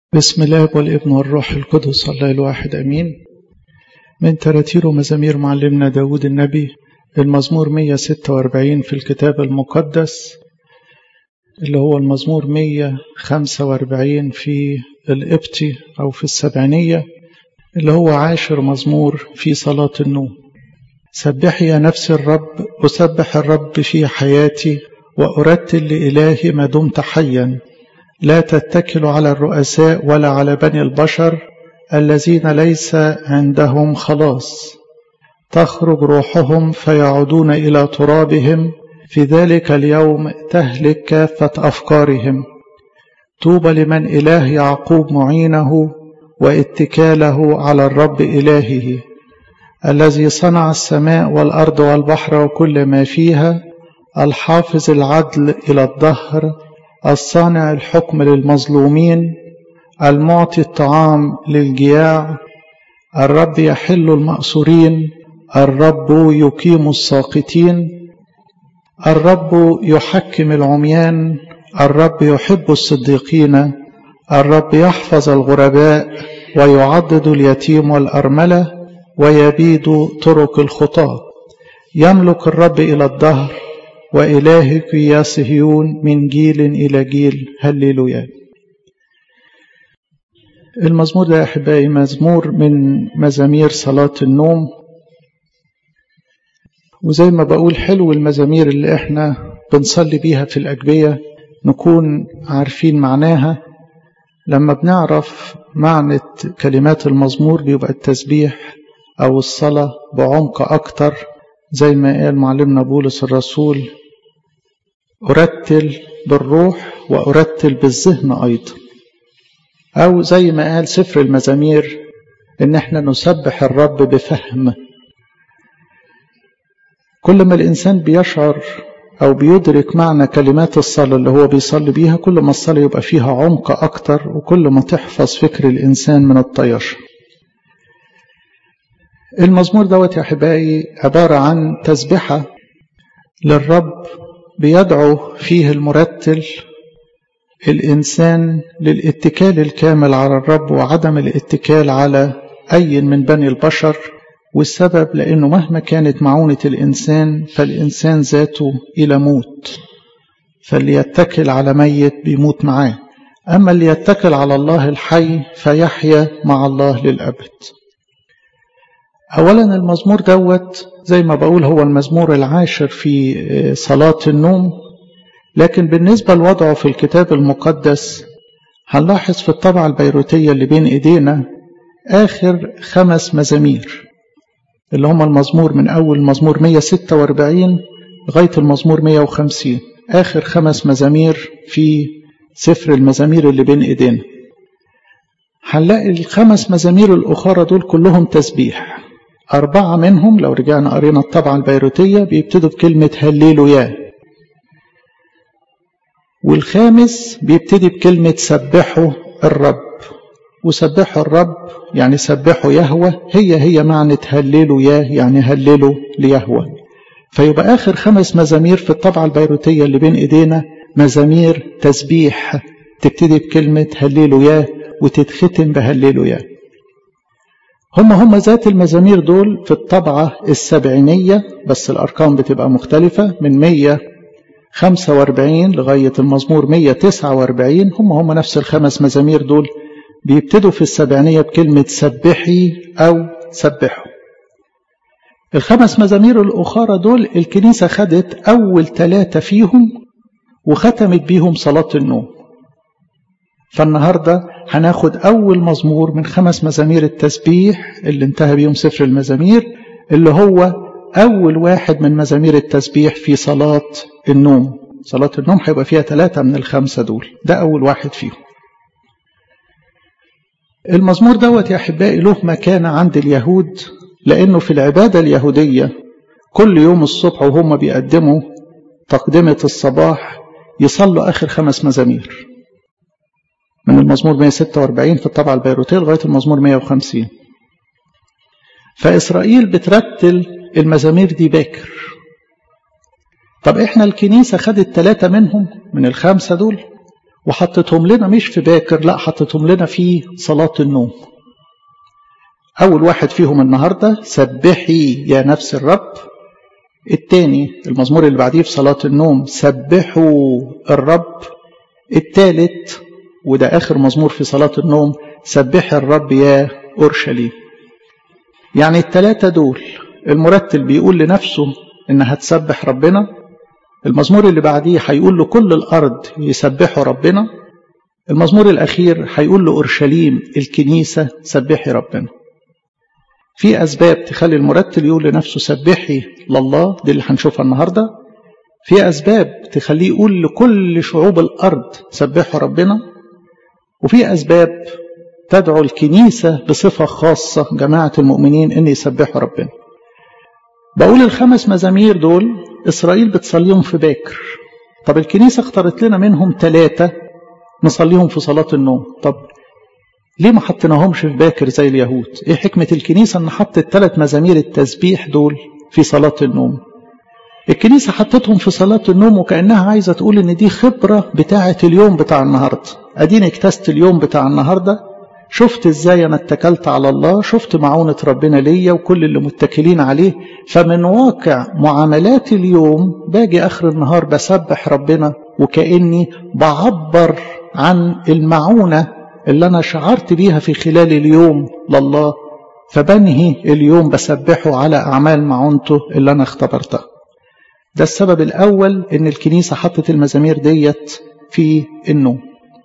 بسم الله والابن والروح القدس الله الواحد أمين من تراتير ومزامير معلمنا داود النبي المزمور 146 في الكتاب المقدس اللي هو المزمور 145 في الإبتي أو في السبعينية اللي هو عاشر مزمور في صلاة النوم سبحي يا نفس الرب أسبح الرب في حياتي وأرتل لإلهي ما دمت حيا لا تتكل على الرؤساء ولا على بني البشر الذين ليس عندهم خلاص تخرج روحهم فيعودون إلى ترابهم في ذلك اليوم تهلك كافة أفكارهم طوبى لمن إله يعقوب معينه واتكاله على الرب إلهه الذي صنع السماء والأرض والبحر وكل ما فيها الحافظ العدل إلى الدهر الصانع الحكم للمظلومين المعطي الطعام للجياع الرب يحل المأسورين الرب يقيم الساقطين الرب يحكم العميان الرب يحب الصديقين الرب يحفظ الغرباء ويعضد اليتيم والأرملة ويبيد طرق الخطاة يملك الرب إلى الدهر وإلهك يا صهيون من جيل إلى جيل هللويا المزمور ده يا أحبائي مزمور من مزامير صلاة النوم وزي ما بقول حلو المزامير اللي احنا بنصلي بيها في الأجبية نكون عارفين معناها لما بنعرف معنى كلمات المزمور بيبقى التسبيح أو الصلاة بعمق أكتر زي ما قال معلمنا بولس الرسول أرتل بالروح وأرتل بالذهن أيضا أو زي ما قال سفر المزامير إن احنا نسبح الرب بفهم كل ما الإنسان بيشعر أو بيدرك معنى كلمات الصلاة اللي هو بيصلي بيها كل ما الصلاة يبقى فيها عمق أكتر وكل ما تحفظ فكر الإنسان من الطيش المزمور دوت يا أحبائي عبارة عن تسبحة للرب بيدعو فيه المرتل الإنسان للاتكال الكامل على الرب وعدم الاتكال على أي من بني البشر والسبب لأنه مهما كانت معونة الإنسان فالإنسان ذاته إلى موت فاللي يتكل على ميت بيموت معاه أما اللي يتكل على الله الحي فيحيا مع الله للأبد أولا المزمور دوت زي ما بقول هو المزمور العاشر في صلاة النوم لكن بالنسبة لوضعه في الكتاب المقدس هنلاحظ في الطبعة البيروتية اللي بين إيدينا آخر خمس مزامير اللي هم المزمور من أول مزمور 146 لغاية المزمور 150 آخر خمس مزامير في سفر المزامير اللي بين إيدينا هنلاقي الخمس مزامير الأخرى دول كلهم تسبيح أربعة منهم لو رجعنا قرينا الطبعة البيروتية بيبتدوا بكلمة هللويا والخامس بيبتدي بكلمة سبحوا الرب وسبحوا الرب يعني سبحوا يهوى هي هي معنى هللوا ياه يعني هللوا ليهوى فيبقى آخر خمس مزامير في الطبعة البيروتية اللي بين إيدينا مزامير تسبيح تبتدي بكلمة هللوا ياه وتتختم بهللوا ياه هم هم ذات المزامير دول في الطبعة السبعينية بس الأرقام بتبقى مختلفة من 145 لغاية المزمور 149 هم هم نفس الخمس مزامير دول بيبتدوا في السبعينية بكلمة سبحي أو سبحوا الخمس مزامير الأخرى دول الكنيسة خدت أول ثلاثة فيهم وختمت بيهم صلاة النوم فالنهاردة هناخد أول مزمور من خمس مزامير التسبيح اللي انتهى بيهم سفر المزامير اللي هو أول واحد من مزامير التسبيح في صلاة النوم صلاة النوم هيبقى فيها ثلاثة من الخمسة دول ده أول واحد فيهم المزمور دوت يا أحبائي له مكانة عند اليهود لأنه في العبادة اليهودية كل يوم الصبح وهم بيقدموا تقدمة الصباح يصلوا آخر خمس مزامير من المزمور 146 في الطبعة البيروتية لغاية المزمور 150 فإسرائيل بترتل المزامير دي باكر طب احنا الكنيسة خدت ثلاثة منهم من الخمسة دول وحطتهم لنا مش في باكر لا حطتهم لنا في صلاة النوم أول واحد فيهم النهاردة سبحي يا نفس الرب الثاني المزمور اللي بعديه في صلاة النوم سبحوا الرب الثالث وده آخر مزمور في صلاة النوم سبحي الرب يا أورشليم يعني الثلاثة دول المرتل بيقول لنفسه إنها تسبح ربنا المزمور اللي بعديه هيقول لكل الأرض يسبحوا ربنا المزمور الأخير هيقول لأورشليم الكنيسة سبحي ربنا في أسباب تخلي المرتل يقول لنفسه سبحي لله دي اللي هنشوفها النهاردة في أسباب تخليه يقول لكل شعوب الأرض سبحوا ربنا وفي أسباب تدعو الكنيسة بصفة خاصة جماعة المؤمنين أن يسبحوا ربنا بقول الخمس مزامير دول إسرائيل بتصليهم في باكر طب الكنيسة اختارت لنا منهم ثلاثة نصليهم في صلاة النوم طب ليه ما حطيناهمش في باكر زي اليهود ايه حكمة الكنيسة ان حطت ثلاث مزامير التسبيح دول في صلاة النوم الكنيسة حطتهم في صلاة النوم وكأنها عايزة تقول ان دي خبرة بتاعة اليوم بتاع النهاردة اديني اكتست اليوم بتاع النهاردة شفت ازاي انا اتكلت على الله شفت معونة ربنا ليا وكل اللي متكلين عليه فمن واقع معاملات اليوم باجي اخر النهار بسبح ربنا وكأني بعبر عن المعونة اللي أنا شعرت بيها في خلال اليوم لله فبنهي اليوم بسبحه على أعمال معونته اللي أنا اختبرتها ده السبب الأول إن الكنيسة حطت المزامير ديت في النوم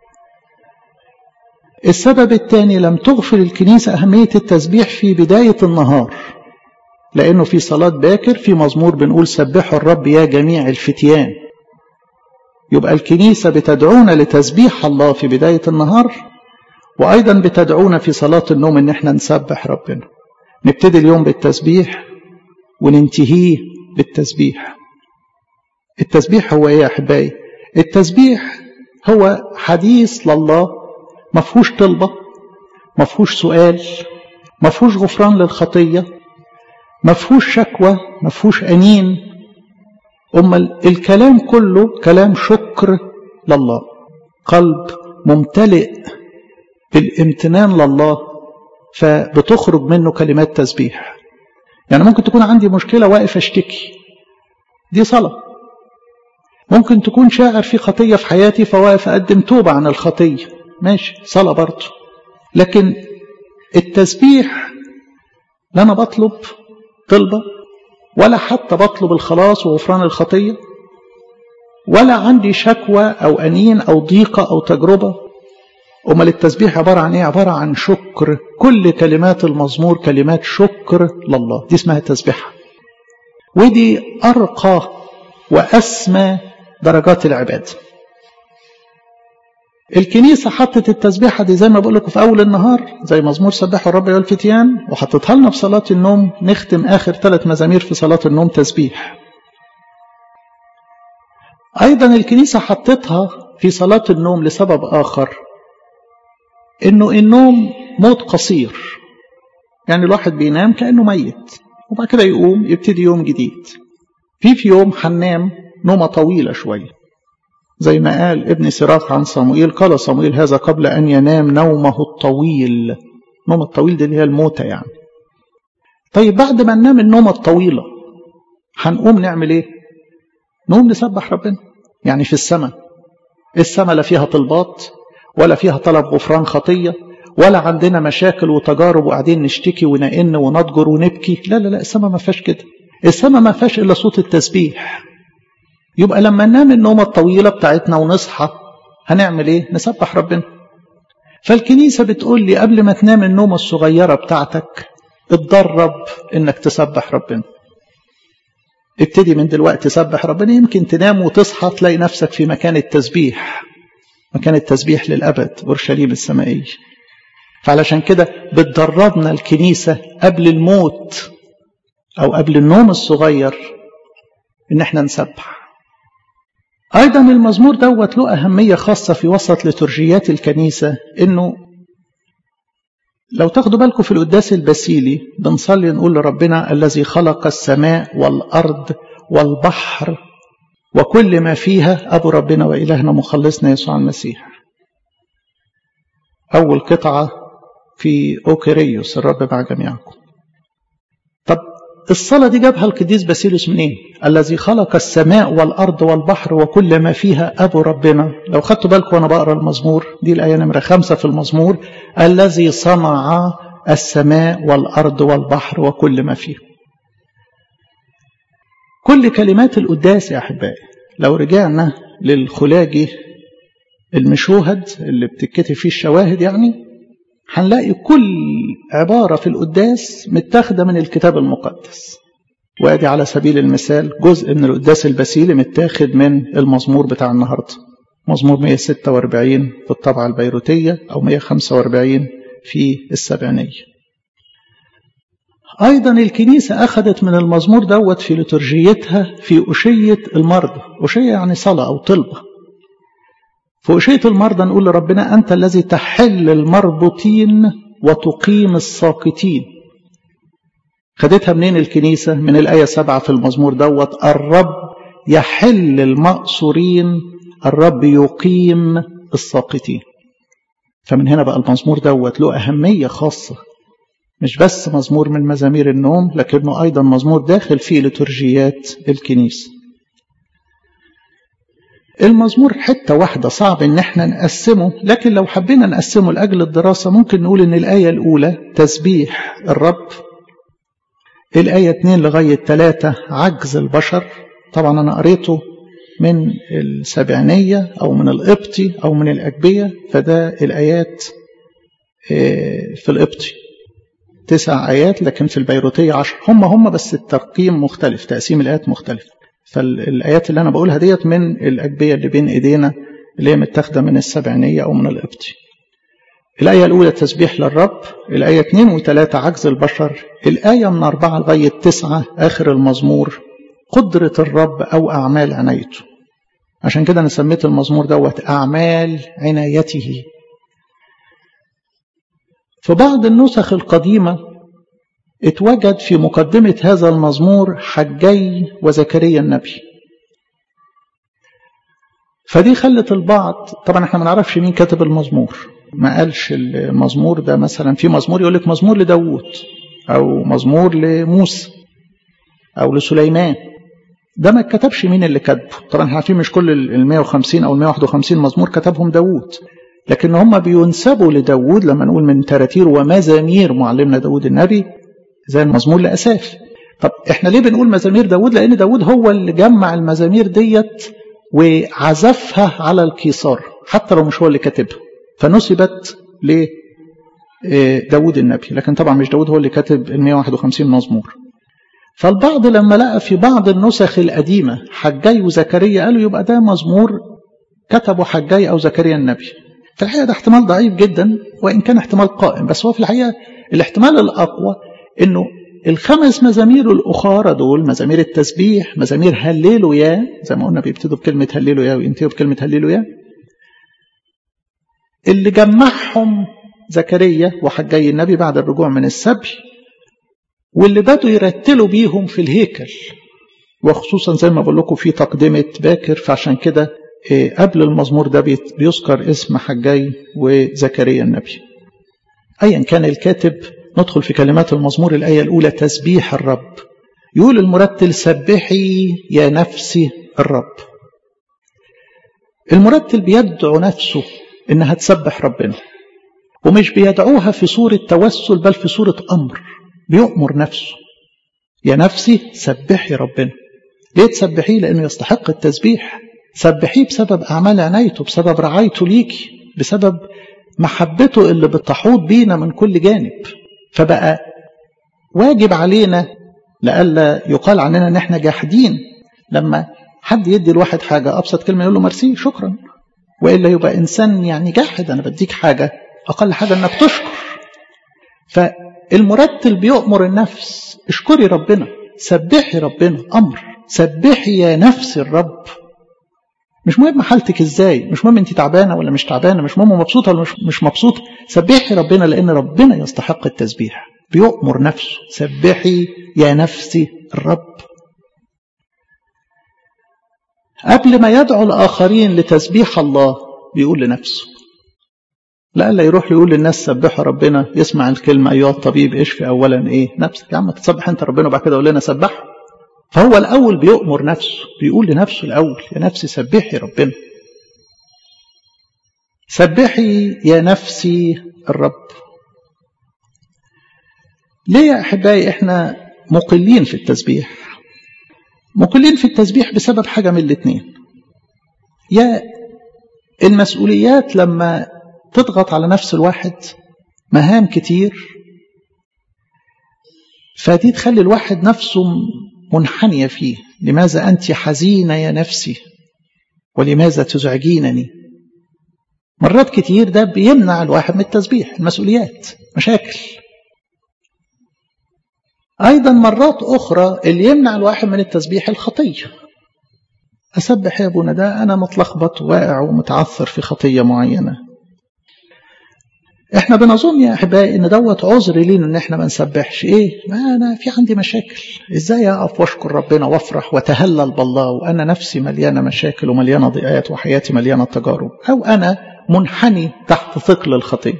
السبب الثاني لم تغفل الكنيسة أهمية التسبيح في بداية النهار لأنه في صلاة باكر في مزمور بنقول سبحوا الرب يا جميع الفتيان يبقى الكنيسة بتدعونا لتسبيح الله في بداية النهار وأيضا بتدعونا في صلاة النوم إن احنا نسبح ربنا نبتدي اليوم بالتسبيح وننتهيه بالتسبيح التسبيح هو ايه يا احبائي التسبيح هو حديث لله ما فيهوش طلبة ما فيهوش سؤال ما فيهوش غفران للخطية ما فيهوش شكوى ما فيهوش أنين أما الكلام كله كلام شكر لله قلب ممتلئ بالامتنان لله فبتخرج منه كلمات تسبيح يعني ممكن تكون عندي مشكلة واقف اشتكي دي صلاة ممكن تكون شاعر في خطية في حياتي فواقف أقدم توبة عن الخطية ماشي صلاة برضه لكن التسبيح لا أنا بطلب طلبة ولا حتى بطلب الخلاص وغفران الخطية ولا عندي شكوى أو أنين أو ضيقة أو تجربة أمال التسبيح عبارة عن إيه؟ عبارة عن شكر كل كلمات المزمور كلمات شكر لله دي اسمها تسبيحة ودي أرقى وأسمى درجات العبادة الكنيسة حطت التسبيحة دي زي ما بقول لكم في أول النهار زي مزمور سبحوا الرب يا الفتيان وحطتها لنا في صلاة النوم نختم آخر ثلاث مزامير في صلاة النوم تسبيح أيضا الكنيسة حطتها في صلاة النوم لسبب آخر إنه النوم موت قصير يعني الواحد بينام كأنه ميت وبعد كده يقوم يبتدي يوم جديد في في يوم هننام نومة طويلة شوية زي ما قال ابن سراخ عن صموئيل قال صموئيل هذا قبل أن ينام نومه الطويل نوم الطويل دي اللي هي الموتة يعني طيب بعد ما ننام النومة الطويلة هنقوم نعمل ايه نقوم نسبح ربنا يعني في السماء السماء لا فيها طلبات ولا فيها طلب غفران خطية ولا عندنا مشاكل وتجارب وقاعدين نشتكي ونئن ونضجر ونبكي لا لا لا السماء ما فيهاش كده السماء ما فيهاش إلا صوت التسبيح يبقى لما ننام النومة الطويلة بتاعتنا ونصحى هنعمل ايه نسبح ربنا فالكنيسة بتقول لي قبل ما تنام النومة الصغيرة بتاعتك اتدرب انك تسبح ربنا ابتدي من دلوقتي سبح ربنا يمكن تنام وتصحى تلاقي نفسك في مكان التسبيح مكان التسبيح للأبد أورشليم السمائية فعلشان كده بتدربنا الكنيسة قبل الموت أو قبل النوم الصغير إن احنا نسبح أيضا المزمور دوت له أهمية خاصة في وسط لترجيات الكنيسة إنه لو تاخدوا بالكم في القداس البسيلي بنصلي نقول لربنا الذي خلق السماء والأرض والبحر وكل ما فيها أبو ربنا وإلهنا مخلصنا يسوع المسيح أول قطعة في أوكريوس الرب مع جميعكم طب الصلاة دي جابها القديس باسيلوس منين؟ الذي خلق السماء والأرض والبحر وكل ما فيها أبو ربنا لو خدتوا بالكم وأنا بقرأ المزمور دي الآية نمرة خمسة في المزمور الذي صنع السماء والأرض والبحر وكل ما فيه كل كلمات القداس يا أحبائي لو رجعنا للخلاجي المشوهد اللي بتتكتب فيه الشواهد يعني هنلاقي كل عبارة في القداس متاخدة من الكتاب المقدس وادي على سبيل المثال جزء من القداس البسيلي متاخد من المزمور بتاع النهاردة مزمور 146 في الطبعة البيروتية أو 145 في السبعينية أيضا الكنيسة أخذت من المزمور دوت في لترجيتها في أشية المرضى أشية يعني صلاة أو طلبة في أشية المرضى نقول لربنا أنت الذي تحل المربوطين وتقيم الساقطين خدتها منين الكنيسة من الآية سبعة في المزمور دوت الرب يحل المأسورين الرب يقيم الساقطين فمن هنا بقى المزمور دوت له أهمية خاصة مش بس مزمور من مزامير النوم لكنه أيضا مزمور داخل فيه لترجيات الكنيسة المزمور حتة واحدة صعب ان احنا نقسمه لكن لو حبينا نقسمه لأجل الدراسة ممكن نقول ان الآية الأولى تسبيح الرب الآية 2 لغاية 3 عجز البشر طبعا أنا قريته من السبعينية أو من القبطي أو من الأجبية فده الآيات في القبطي تسع آيات لكن في البيروتية عشر هم هم بس الترقيم مختلف تقسيم الآيات مختلف فالآيات اللي أنا بقولها ديت من الأجبية اللي بين إيدينا اللي هي متاخدة من السبعينية أو من القبطي الآية الأولى تسبيح للرب الآية 2 و3 عجز البشر الآية من أربعة لغاية تسعة آخر المزمور قدرة الرب أو أعمال عنايته عشان كده أنا سميت المزمور دوت أعمال عنايته في بعض النسخ القديمة اتوجد في مقدمة هذا المزمور حجي وزكريا النبي فدي خلت البعض طبعا احنا ما نعرفش مين كتب المزمور ما قالش المزمور ده مثلا في مزمور يقول لك مزمور لداوود او مزمور لموسى او لسليمان ده ما اتكتبش مين اللي كتبه طبعا احنا عارفين مش كل ال 150 او ال 151 مزمور كتبهم داوود لكن هم بينسبوا لداود لما نقول من تراتير ومزامير معلمنا داود النبي زي المزمور لأساف طب احنا ليه بنقول مزامير داود لأن داود هو اللي جمع المزامير ديت وعزفها على الكيسار حتى لو مش هو اللي كاتبها فنسبت لداود النبي لكن طبعا مش داود هو اللي كاتب ال 151 مزمور فالبعض لما لقى في بعض النسخ القديمة حجاي وزكريا قالوا يبقى ده مزمور كتبه حجاي أو زكريا النبي في الحقيقة ده احتمال ضعيف جدا وإن كان احتمال قائم بس هو في الحقيقة الاحتمال الأقوى إنه الخمس مزامير الأخرى دول مزامير التسبيح مزامير هللوا يا زي ما قلنا بيبتدوا بكلمة هللوا يا وينتهوا بكلمة هللوا يا اللي جمعهم زكريا وحجي النبي بعد الرجوع من السبي واللي بدوا يرتلوا بيهم في الهيكل وخصوصا زي ما بقول لكم في تقدمة باكر فعشان كده قبل المزمور ده بيذكر اسم حجاي وزكريا النبي أيا كان الكاتب ندخل في كلمات المزمور الآية الأولى تسبيح الرب يقول المرتل سبحي يا نفسي الرب المرتل بيدعو نفسه إنها تسبح ربنا ومش بيدعوها في صورة توسل بل في صورة أمر بيؤمر نفسه يا نفسي سبحي ربنا ليه تسبحيه لأنه يستحق التسبيح سبحيه بسبب أعمال عنايته بسبب رعايته ليكي بسبب محبته اللي بتحوط بينا من كل جانب فبقى واجب علينا لألا يقال عننا ان احنا جاحدين لما حد يدي الواحد حاجة أبسط كلمة يقول له مرسي شكرا وإلا يبقى إنسان يعني جاحد أنا بديك حاجة أقل حاجة أنك تشكر فالمرتل بيؤمر النفس اشكري ربنا سبحي ربنا أمر سبحي يا نفس الرب مش مهم حالتك ازاي مش مهم انت تعبانه ولا مش تعبانه مش مهم مبسوطه ولا مش, مش مبسوطه سبحي ربنا لان ربنا يستحق التسبيح بيؤمر نفسه سبحي يا نفسي الرب قبل ما يدعو الاخرين لتسبيح الله بيقول لنفسه لألا يروح يقول للناس سبحوا ربنا يسمع الكلمة أيها الطبيب اشفي أولا إيه نفسك يا عم تسبح أنت ربنا وبعد كده قول لنا سبح فهو الأول بيؤمر نفسه بيقول لنفسه الأول يا نفسي سبحي ربنا سبحي يا نفسي الرب ليه يا أحبائي إحنا مقلين في التسبيح مقلين في التسبيح بسبب حاجة من الاثنين يا المسؤوليات لما تضغط على نفس الواحد مهام كتير فدي تخلي الواحد نفسه منحنية فيه لماذا أنت حزينة يا نفسي ولماذا تزعجينني مرات كتير ده بيمنع الواحد من التسبيح المسؤوليات مشاكل أيضا مرات أخرى اللي يمنع الواحد من التسبيح الخطية أسبح يا ابونا ده أنا متلخبط واقع ومتعثر في خطية معينة احنا بنظن يا احبائي ان دوت عذر لينا ان احنا ما نسبحش ايه ما انا في عندي مشاكل ازاي اقف واشكر ربنا وافرح وتهلل بالله وانا نفسي مليانه مشاكل ومليانه ضيقات وحياتي مليانه تجارب او انا منحني تحت ثقل الخطيه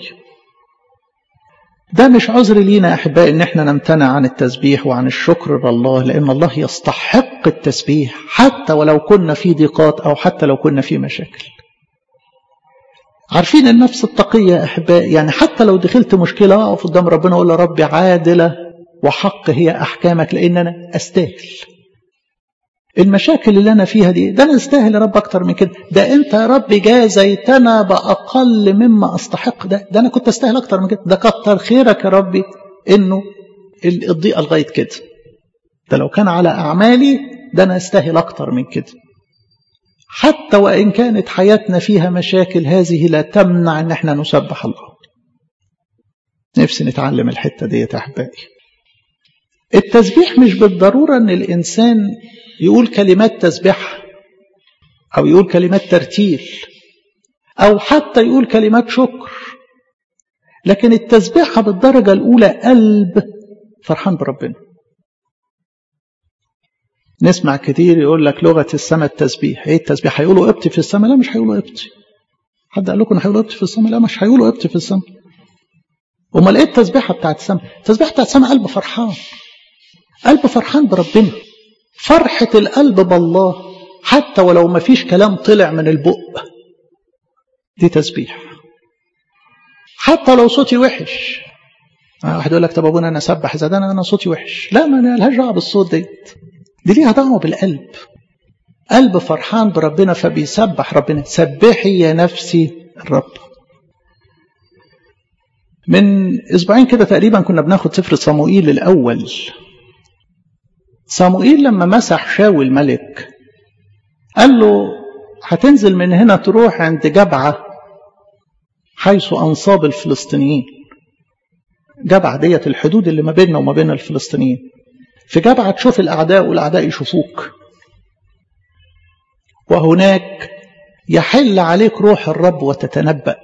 ده مش عذر لينا يا احبائي ان احنا نمتنع عن التسبيح وعن الشكر لله لان الله يستحق التسبيح حتى ولو كنا في ضيقات او حتى لو كنا في مشاكل عارفين النفس التقية يا أحبائي يعني حتى لو دخلت مشكلة أقف قدام ربنا أقول له ربي عادلة وحق هي أحكامك لأن أنا أستاهل المشاكل اللي أنا فيها دي ده أنا أستاهل يا رب أكتر من كده ده أنت يا رب جازيتنا بأقل مما أستحق ده ده أنا كنت أستاهل أكتر من كده ده كتر خيرك يا ربي إنه الضيقة لغاية كده ده لو كان على أعمالي ده أنا أستاهل أكتر من كده حتى وإن كانت حياتنا فيها مشاكل هذه لا تمنع أن احنا نسبح الله نفسي نتعلم الحتة دي يا أحبائي التسبيح مش بالضرورة أن الإنسان يقول كلمات تسبيح أو يقول كلمات ترتيل أو حتى يقول كلمات شكر لكن التسبيحة بالدرجة الأولى قلب فرحان بربنا نسمع كتير يقول لك لغة السماء التسبيح ايه التسبيح هيقولوا ابتي في السماء لا مش هيقولوا ابتي حد قال لكم هيقولوا ابتي في السماء لا مش هيقولوا ابتي في السماء امال ايه التسبيحة بتاعت السماء التسبيحة بتاعت السماء قلب فرحان قلب فرحان بربنا فرحة القلب بالله حتى ولو ما فيش كلام طلع من البق دي تسبيح حتى لو صوتي وحش واحد يقول لك طب ابونا انا اسبح اذا ده انا صوتي وحش لا ما لهاش دعوه بالصوت ديت دي ليها دعوه بالقلب قلب فرحان بربنا فبيسبح ربنا سبحي يا نفسي الرب من اسبوعين كده تقريبا كنا بناخد سفر صموئيل الاول صموئيل لما مسح شاول ملك قال له هتنزل من هنا تروح عند جبعه حيث انصاب الفلسطينيين جبعه ديت الحدود اللي ما بيننا وما بين الفلسطينيين في جبعة تشوف الأعداء والأعداء يشوفوك وهناك يحل عليك روح الرب وتتنبأ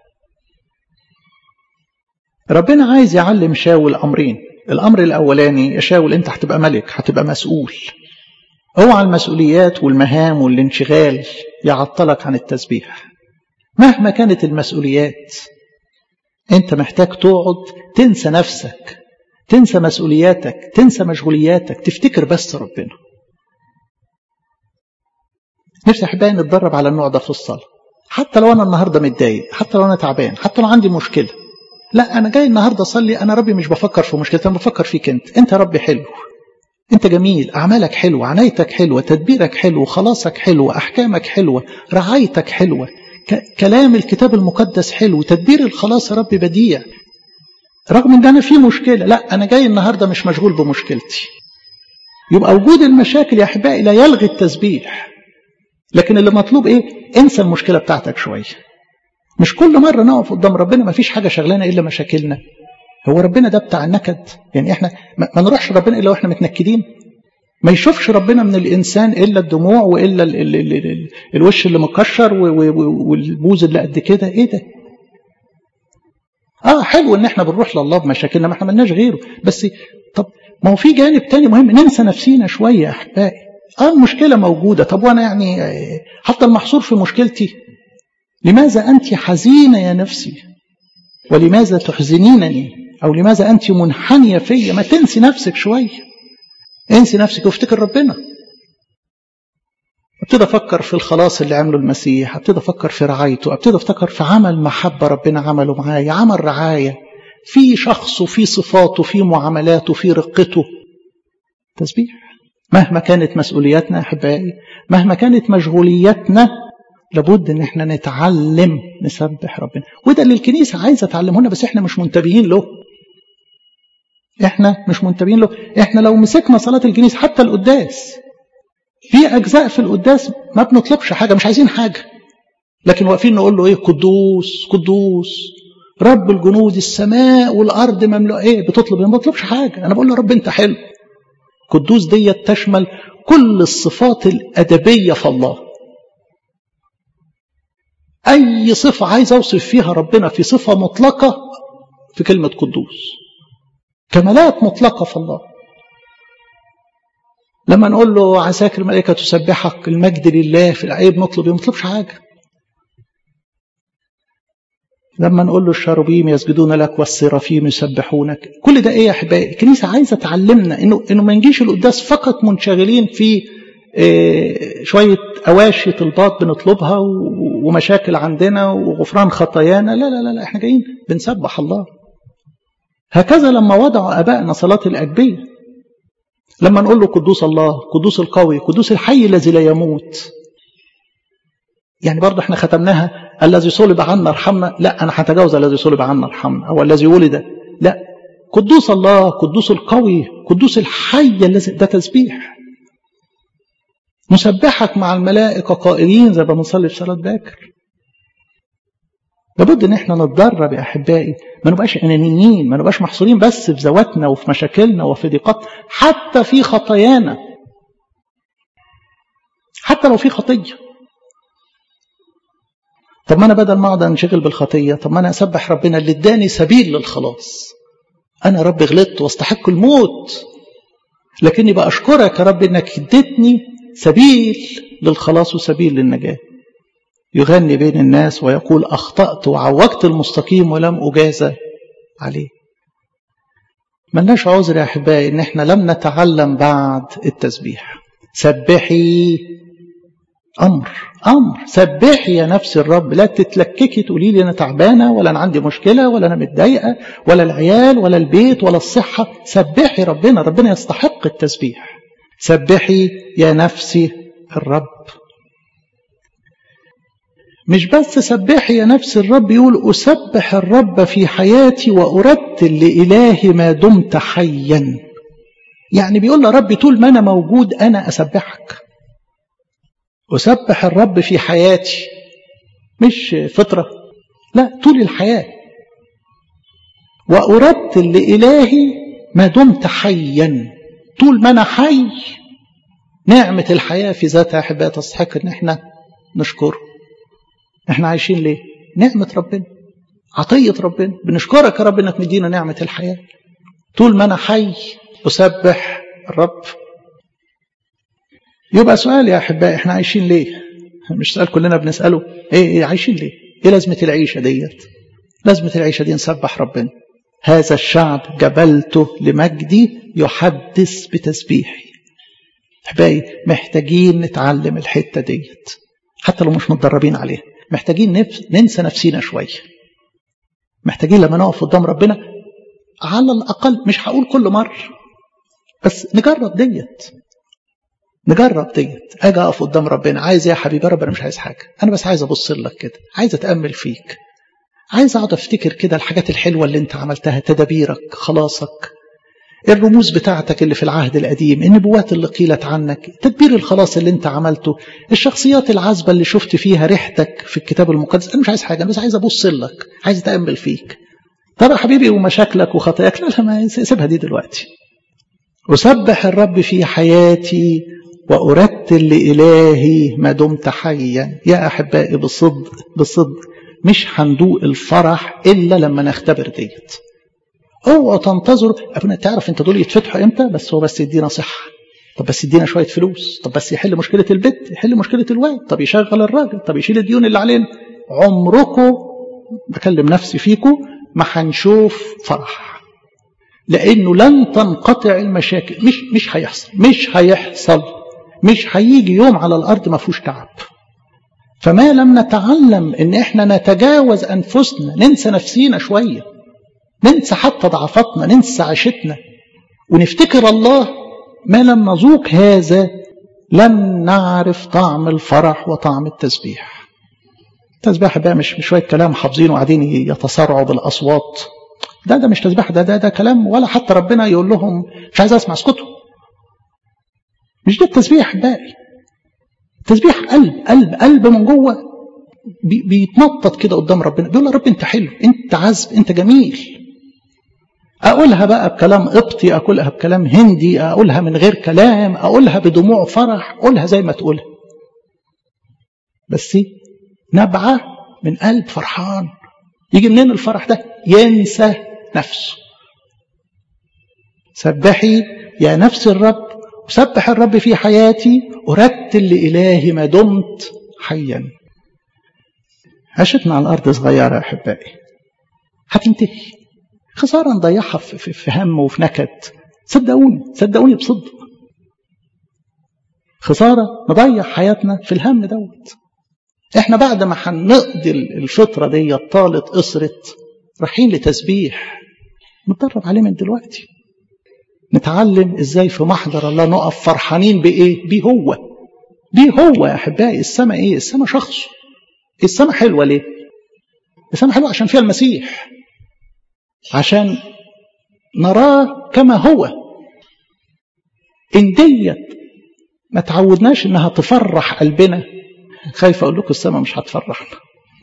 ربنا عايز يعلم شاول أمرين الأمر الأولاني يا شاول أنت هتبقى ملك هتبقى مسؤول اوعى المسؤوليات والمهام والانشغال يعطلك عن التسبيح مهما كانت المسؤوليات انت محتاج تقعد تنسى نفسك تنسى مسؤولياتك تنسى مشغولياتك تفتكر بس ربنا نفسي احبائي نتدرب على النوع ده في الصلاه حتى لو انا النهارده متضايق حتى لو انا تعبان حتى لو عندي مشكله لا انا جاي النهارده اصلي انا ربي مش بفكر في مشكلتي انا بفكر فيك انت انت ربي حلو انت جميل اعمالك حلوه عنايتك حلوه تدبيرك حلو خلاصك حلو احكامك حلوه رعايتك حلوه ك- كلام الكتاب المقدس حلو تدبير الخلاص يا رب بديع رغم ان انا في مشكله لا انا جاي النهارده مش مشغول بمشكلتي يبقى وجود المشاكل يا احبائي لا يلغي التسبيح لكن اللي مطلوب ايه انسى المشكله بتاعتك شويه مش كل مره نقف قدام ربنا ما فيش حاجه شغلانه الا مشاكلنا هو ربنا ده بتاع النكد يعني احنا ما ما نروحش ربنا الا واحنا متنكدين ما يشوفش ربنا من الانسان الا الدموع والا ال ال ال ال الوش اللي مكشر و- و- و- والبوز اللي قد كده ايه ده اه حلو ان احنا بنروح لله بمشاكلنا ما احنا ملناش غيره بس طب ما هو في جانب تاني مهم ننسى نفسينا شويه يا احبائي اه المشكله موجوده طب وانا يعني آه، حتى المحصور في مشكلتي لماذا انت حزينه يا نفسي ولماذا تحزنينني أو لماذا أنت منحنية فيا ما تنسي نفسك شوية انسي نفسك وافتكر ربنا ابتدى افكر في الخلاص اللي عمله المسيح ابتدى افكر في رعايته ابتدى افكر في عمل محبه ربنا عمله معايا عمل رعايه في شخصه في صفاته في معاملاته في رقته تسبيح مهما كانت مسؤولياتنا احبائي مهما كانت مشغولياتنا لابد ان احنا نتعلم نسبح ربنا وده اللي الكنيسه عايزه تعلمه بس احنا مش منتبهين له احنا مش منتبهين له احنا لو مسكنا صلاه الكنيسه حتى القداس في اجزاء في القداس ما بنطلبش حاجه مش عايزين حاجه لكن واقفين نقول له ايه قدوس قدوس رب الجنود السماء والارض مملوء ايه بتطلب ما بطلبش حاجه انا بقول له رب انت حلو قدوس ديت تشمل كل الصفات الادبيه في الله اي صفه عايز اوصف فيها ربنا في صفه مطلقه في كلمه قدوس كمالات مطلقه في الله لما نقول له عساك الملائكة تسبحك المجد لله في العيب نطلب ما نطلبش حاجة لما نقول له الشاروبيم يسجدون لك والسرافيم يسبحونك كل ده ايه يا احبائي الكنيسه عايزه تعلمنا انه انه ما نجيش القداس فقط منشغلين في إيه شويه اواشي طلبات بنطلبها ومشاكل عندنا وغفران خطايانا لا لا لا, لا احنا جايين بنسبح الله هكذا لما وضعوا ابائنا صلاه الاجبيه لما نقول له قدوس الله قدوس القوي قدوس الحي الذي لا يموت يعني برضه احنا ختمناها الذي صلب عنا ارحمنا لا انا هتجاوز الذي صلب عنا ارحمنا او الذي ولد لا قدوس الله قدوس القوي قدوس الحي الذي ده تسبيح نسبحك مع الملائكة قائلين زي ما بنصلي في صلاة باكر لابد ان احنا نتدرب يا احبائي ما نبقاش انانيين ما نبقاش محصورين بس في ذواتنا وفي مشاكلنا وفي ضيقات حتى في خطايانا حتى لو في خطيه طب ما انا بدل ما اقعد انشغل بالخطيه طب ما انا اسبح ربنا اللي اداني سبيل للخلاص انا رب غلطت واستحق الموت لكني بقى اشكرك يا رب انك اديتني سبيل للخلاص وسبيل للنجاه يغني بين الناس ويقول أخطأت وعوجت المستقيم ولم أجازى عليه ملناش عذر يا أحبائي إن إحنا لم نتعلم بعد التسبيح سبحي أمر أمر سبحي يا نفس الرب لا تتلككي تقولي لي أنا تعبانة ولا أنا عندي مشكلة ولا أنا متضايقة ولا العيال ولا البيت ولا الصحة سبحي ربنا ربنا يستحق التسبيح سبحي يا نفسي الرب مش بس سبحي يا نفس الرب يقول أسبح الرب في حياتي وأرتل لإلهي ما دمت حيا يعني بيقول له رب طول ما أنا موجود أنا أسبحك أسبح الرب في حياتي مش فترة لا طول الحياة وأرتل لإلهي ما دمت حيا طول ما أنا حي نعمة الحياة في ذاتها أحبائي تستحق إن احنا نشكره احنا عايشين ليه نعمة ربنا عطية ربنا بنشكرك يا رب انك مدينا نعمة الحياة طول ما انا حي اسبح الرب يبقى سؤال يا احبائي احنا عايشين ليه مش سؤال كلنا بنسأله ايه, ايه عايشين ليه ايه لازمة العيشة ديت لازمة العيشة دي نسبح ربنا هذا الشعب جبلته لمجدي يحدث بتسبيحي احبائي محتاجين نتعلم الحتة ديت حتى لو مش متدربين عليها محتاجين نفس ننسى نفسينا شوية محتاجين لما نقف قدام ربنا على الأقل مش هقول كل مرة بس نجرب ديت نجرب ديت اجي اقف قدام ربنا عايز يا حبيبي رب انا مش عايز حاجه انا بس عايز ابص لك كده عايز اتامل فيك عايز اقعد افتكر كده الحاجات الحلوه اللي انت عملتها تدابيرك خلاصك الرموز بتاعتك اللي في العهد القديم النبوات اللي قيلت عنك تدبير الخلاص اللي انت عملته الشخصيات العذبة اللي شفت فيها ريحتك في الكتاب المقدس انا مش عايز حاجة انا بس عايز ابص لك عايز اتأمل فيك طب يا حبيبي ومشاكلك وخطاياك لا لا ما سيبها دي دلوقتي أسبح الرب في حياتي وأرتل لإلهي ما دمت حيا يا أحبائي بالصدق بالصدق مش هندوق الفرح إلا لما نختبر ديت اوعوا تنتظروا ابنا تعرف انت دول يتفتحوا امتى بس هو بس يدينا صحه طب بس يدينا شويه فلوس طب بس يحل مشكله البيت يحل مشكله الوالد طب يشغل الراجل طب يشيل الديون اللي علينا عمركم بكلم نفسي فيكم ما هنشوف فرح لانه لن تنقطع المشاكل مش مش هيحصل مش هيحصل مش هيجي يوم على الارض ما فيهوش تعب فما لم نتعلم ان احنا نتجاوز انفسنا ننسى نفسينا شويه ننسى حتى ضعفاتنا ننسى عيشتنا ونفتكر الله ما لم نذوق هذا لن نعرف طعم الفرح وطعم التسبيح التسبيح بقى مش مش شويه كلام حافظينه وقاعدين يتصارعوا بالاصوات ده ده مش تسبيح ده ده ده كلام ولا حتى ربنا يقول لهم مش عايز اسمع اسكتوا مش ده التسبيح باقي تسبيح قلب قلب قلب من جوه بي بيتنطط كده قدام ربنا بيقول يا رب انت حلو انت عذب انت جميل اقولها بقى بكلام قبطي اقولها بكلام هندي اقولها من غير كلام اقولها بدموع فرح اقولها زي ما تقولها بس نبعه من قلب فرحان يجي منين الفرح ده ينسى نفسه سبحي يا نفس الرب وسبح الرب في حياتي ورتل لإلهي ما دمت حيا عشتنا على الأرض صغيرة يا أحبائي هتنتهي خسارة نضيعها في, في, في هم وفي نكد صدقوني صدقوني بصدق خسارة نضيع حياتنا في الهم دوت احنا بعد ما هنقضي الفترة دي طالت قصرت رايحين لتسبيح نتدرب عليه من دلوقتي نتعلم ازاي في محضر الله نقف فرحانين بايه بيه هو بيه هو يا احبائي السماء ايه السماء شخصه السماء حلوه ليه السماء حلوه عشان فيها المسيح عشان نراه كما هو ان ديت ما تعودناش انها تفرح قلبنا خايف اقول لكم السماء مش هتفرحنا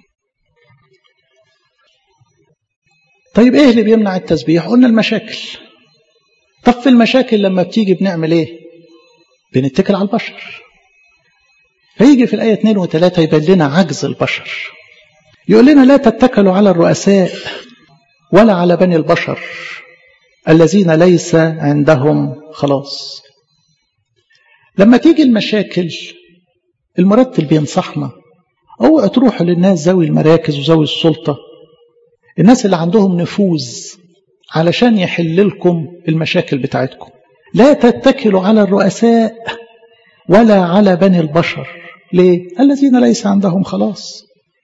طيب ايه اللي بيمنع التسبيح قلنا المشاكل طب في المشاكل لما بتيجي بنعمل ايه بنتكل على البشر فيجي في الآية 2 و3 يبين لنا عجز البشر يقول لنا لا تتكلوا على الرؤساء ولا على بني البشر الذين ليس عندهم خلاص لما تيجي المشاكل المرتل بينصحنا اوعوا تروحوا للناس ذوي المراكز وذوي السلطة الناس اللي عندهم نفوذ علشان يحل لكم المشاكل بتاعتكم لا تتكلوا على الرؤساء ولا على بني البشر ليه؟ الذين ليس عندهم خلاص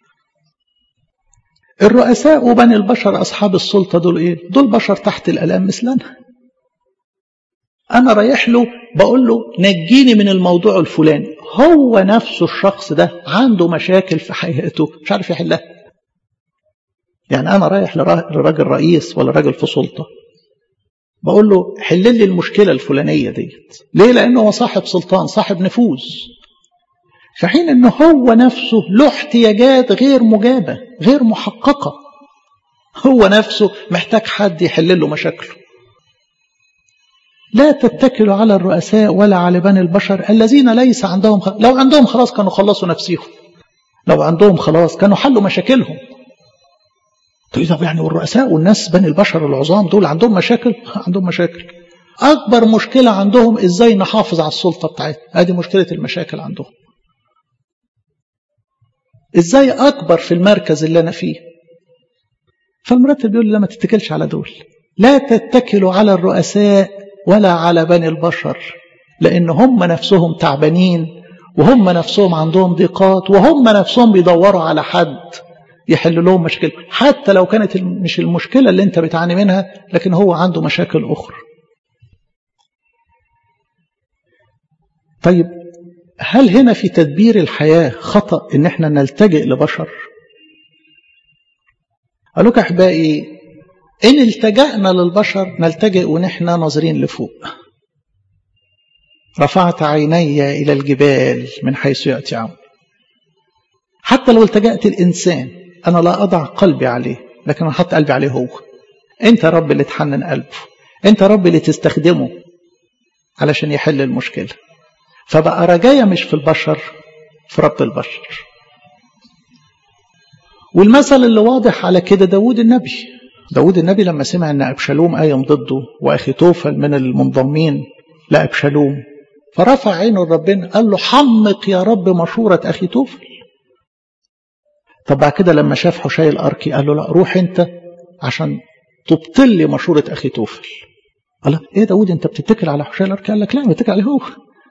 الرؤساء وبني البشر أصحاب السلطة دول إيه؟ دول بشر تحت الألام مثلنا أنا رايح له بقول له نجيني من الموضوع الفلاني هو نفسه الشخص ده عنده مشاكل في حياته مش عارف يحلها يعني أنا رايح لراجل رئيس ولا راجل في سلطة بقول له حل لي المشكلة الفلانية ديت ليه لأنه هو صاحب سلطان صاحب نفوذ في حين أنه هو نفسه له احتياجات غير مجابة غير محققة هو نفسه محتاج حد يحل له مشاكله لا تتكلوا على الرؤساء ولا على بني البشر الذين ليس عندهم خلاص. لو عندهم خلاص كانوا خلصوا نفسيهم لو عندهم خلاص كانوا حلوا مشاكلهم تقول طب يعني والرؤساء والناس بني البشر العظام دول عندهم مشاكل عندهم مشاكل اكبر مشكله عندهم ازاي نحافظ على السلطه بتاعتنا ادي مشكله المشاكل عندهم ازاي اكبر في المركز اللي انا فيه فالمرتب بيقول لا ما تتكلش على دول لا تتكلوا على الرؤساء ولا على بني البشر لان هم نفسهم تعبانين وهم نفسهم عندهم ضيقات وهم نفسهم بيدوروا على حد يحل لهم مشاكل حتى لو كانت مش المشكلة اللي انت بتعاني منها لكن هو عنده مشاكل أخرى طيب هل هنا في تدبير الحياة خطأ ان احنا نلتجئ لبشر قالوا لك احبائي ان التجأنا للبشر نلتجئ ونحن ناظرين لفوق رفعت عيني إلى الجبال من حيث يأتي عون حتى لو التجأت الإنسان أنا لا أضع قلبي عليه لكن أنا حط قلبي عليه هو أنت رب اللي تحنن قلبه أنت رب اللي تستخدمه علشان يحل المشكلة فبقى رجايا مش في البشر في رب البشر والمثل اللي واضح على كده داود النبي داود النبي لما سمع أن أبشالوم قايم ضده وأخي توفل من المنضمين لأبشالوم فرفع عينه لربنا قال له حمق يا رب مشورة أخي توفل طب بعد كده لما شاف حشي الأركي قال له لا روح أنت عشان تبطل لي مشورة أخي توفل قال ايه داود انت بتتكل على حشي الارك قال لك لا بتكل عليه هو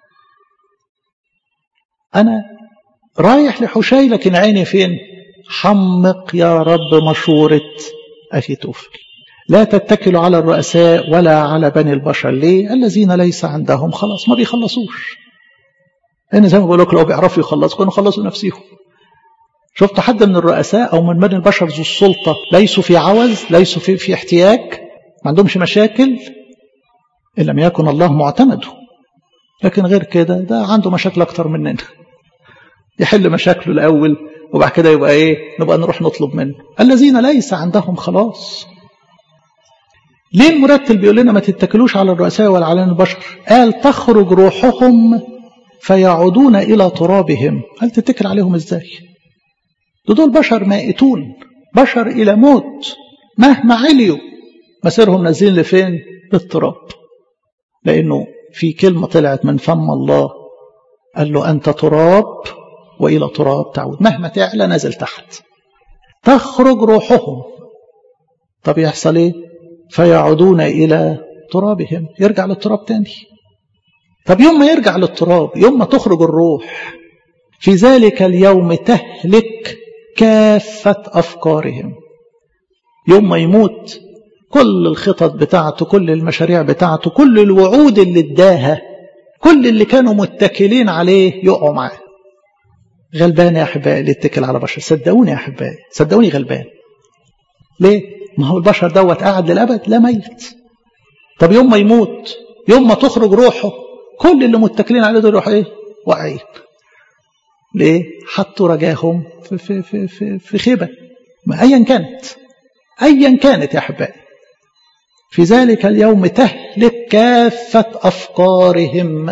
انا رايح لحشي لكن عيني فين حمق يا رب مشورة أخي توفل لا تتكلوا على الرؤساء ولا على بني البشر ليه الذين ليس عندهم خلاص ما بيخلصوش انا زي ما بقول لك لو بيعرفوا يخلصوا كانوا خلصوا نفسهم شفت حد من الرؤساء او من بني البشر ذو السلطه ليسوا في عوز ليسوا في, في احتياج ما عندهمش مشاكل ان لم يكن الله معتمده لكن غير كده ده عنده مشاكل اكتر مننا يحل مشاكله الاول وبعد كده يبقى ايه نبقى نروح نطلب منه الذين ليس عندهم خلاص ليه المرتل بيقول لنا ما تتكلوش على الرؤساء ولا على البشر قال تخرج روحهم فيعودون إلى ترابهم هل تتكل عليهم ازاي دول بشر مائتون بشر إلى موت مهما عليوا مسيرهم نازلين لفين للتراب لأنه في كلمة طلعت من فم الله قال له أنت تراب وإلى تراب تعود مهما تعلى نزل تحت تخرج روحهم طب يحصل ايه فيعودون إلى ترابهم يرجع للتراب تاني طب يوم ما يرجع للتراب يوم ما تخرج الروح في ذلك اليوم تهلك كافة أفكارهم يوم ما يموت كل الخطط بتاعته كل المشاريع بتاعته كل الوعود اللي اداها كل اللي كانوا متكلين عليه يقعوا معاه غلبان يا أحبائي اللي اتكل على بشر صدقوني يا أحبائي صدقوني غلبان ليه ما هو البشر دوت قاعد للأبد لا ميت طب يوم ما يموت يوم ما تخرج روحه كل اللي متكلين عليه دول يروحوا ايه واقعين ليه حطوا رجاهم في في في في, في خيبه ما ايا كانت ايا كانت يا احبائي في ذلك اليوم تهلك كافه افكارهم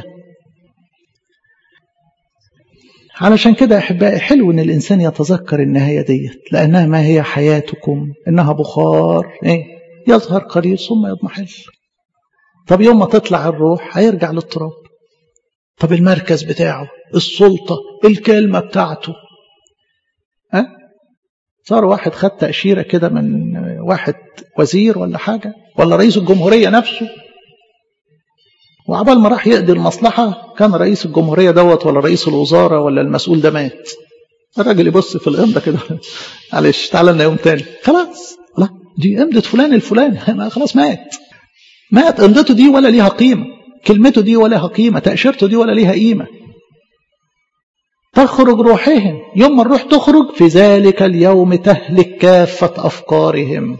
علشان كده يا احبائي حلو ان الانسان يتذكر النهايه ديت لانها ما هي حياتكم انها بخار ايه يظهر قليل ثم يضمحل طب يوم ما تطلع الروح هيرجع للتراب طب المركز بتاعه السلطة الكلمة بتاعته ها صار واحد خد تأشيرة كده من واحد وزير ولا حاجة ولا رئيس الجمهورية نفسه وعبال ما راح يقضي المصلحة كان رئيس الجمهورية دوت ولا رئيس الوزارة ولا المسؤول ده مات الراجل يبص في الإمضة كده معلش تعالى لنا يوم تاني خلاص لا دي إمضة فلان الفلاني خلاص مات مات امضته دي ولا ليها قيمة كلمته دي ولا لها قيمة تأشيرته دي ولا ليها قيمة تخرج روحهم يوم ما الروح تخرج في ذلك اليوم تهلك كافة أفكارهم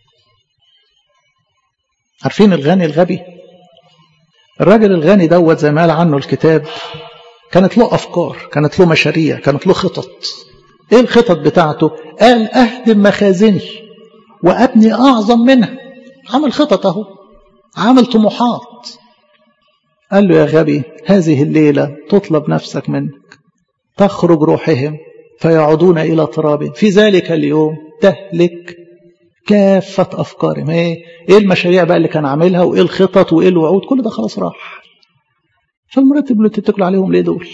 عارفين الغني الغبي الراجل الغني دوت زي ما قال عنه الكتاب كانت له أفكار كانت له مشاريع كانت له خطط ايه الخطط بتاعته قال أهدم مخازني وأبني أعظم منها عمل خطط أهو عامل طموحات قال له يا غبي هذه الليلة تطلب نفسك منك تخرج روحهم فيعودون إلى تراب في ذلك اليوم تهلك كافة أفكارهم ايه ايه المشاريع بقى اللي كان عاملها وايه الخطط وايه الوعود كل ده خلاص راح فالمرتب اللي تتكلوا عليهم ليه دول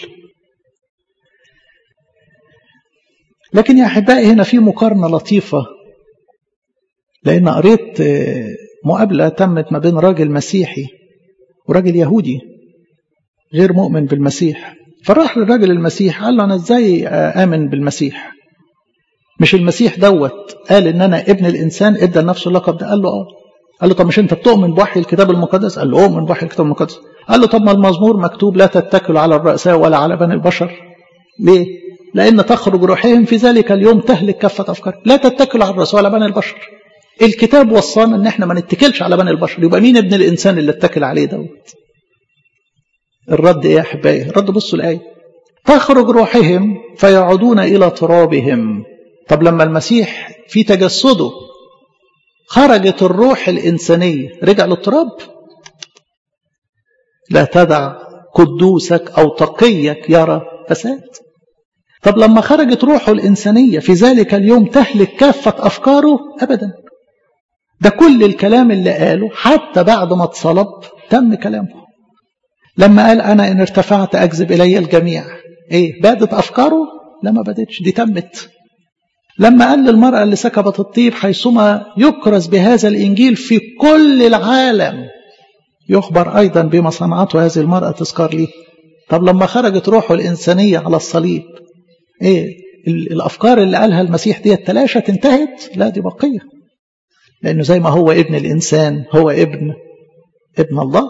لكن يا أحبائي هنا في مقارنة لطيفة لأن قريت مقابلة تمت ما بين راجل مسيحي وراجل يهودي غير مؤمن بالمسيح فراح للراجل المسيح قال له أنا إزاي آمن بالمسيح مش المسيح دوت قال إن أنا ابن الإنسان إدى لنفسه اللقب ده قال له آه قال له طب مش أنت بتؤمن بوحي الكتاب المقدس قال له أؤمن بوحي الكتاب المقدس قال له طب ما المزمور مكتوب لا تتكلوا على الرؤساء ولا على بني البشر ليه لأن تخرج روحهم في ذلك اليوم تهلك كافة أفكار لا تتكلوا على الرؤساء ولا بني البشر الكتاب وصانا ان احنا ما نتكلش على بني البشر يبقى مين ابن الانسان اللي اتكل عليه دوت الرد ايه يا احبائي الرد بصوا الايه تخرج روحهم فيعودون الى ترابهم طب لما المسيح في تجسده خرجت الروح الانسانيه رجع للتراب لا تدع قدوسك او تقيك يرى فساد طب لما خرجت روحه الانسانيه في ذلك اليوم تهلك كافه افكاره ابدا ده كل الكلام اللي قاله حتى بعد ما اتصلب تم كلامه لما قال أنا إن ارتفعت أجذب إلي الجميع إيه بدت أفكاره لا ما بدتش دي تمت لما قال للمرأة اللي سكبت الطيب حيثما يكرز بهذا الإنجيل في كل العالم يخبر أيضا بما صنعته هذه المرأة تذكر ليه طب لما خرجت روحه الإنسانية على الصليب إيه الأفكار اللي قالها المسيح دي تلاشت انتهت لا دي بقية لأنه زي ما هو ابن الإنسان هو ابن ابن الله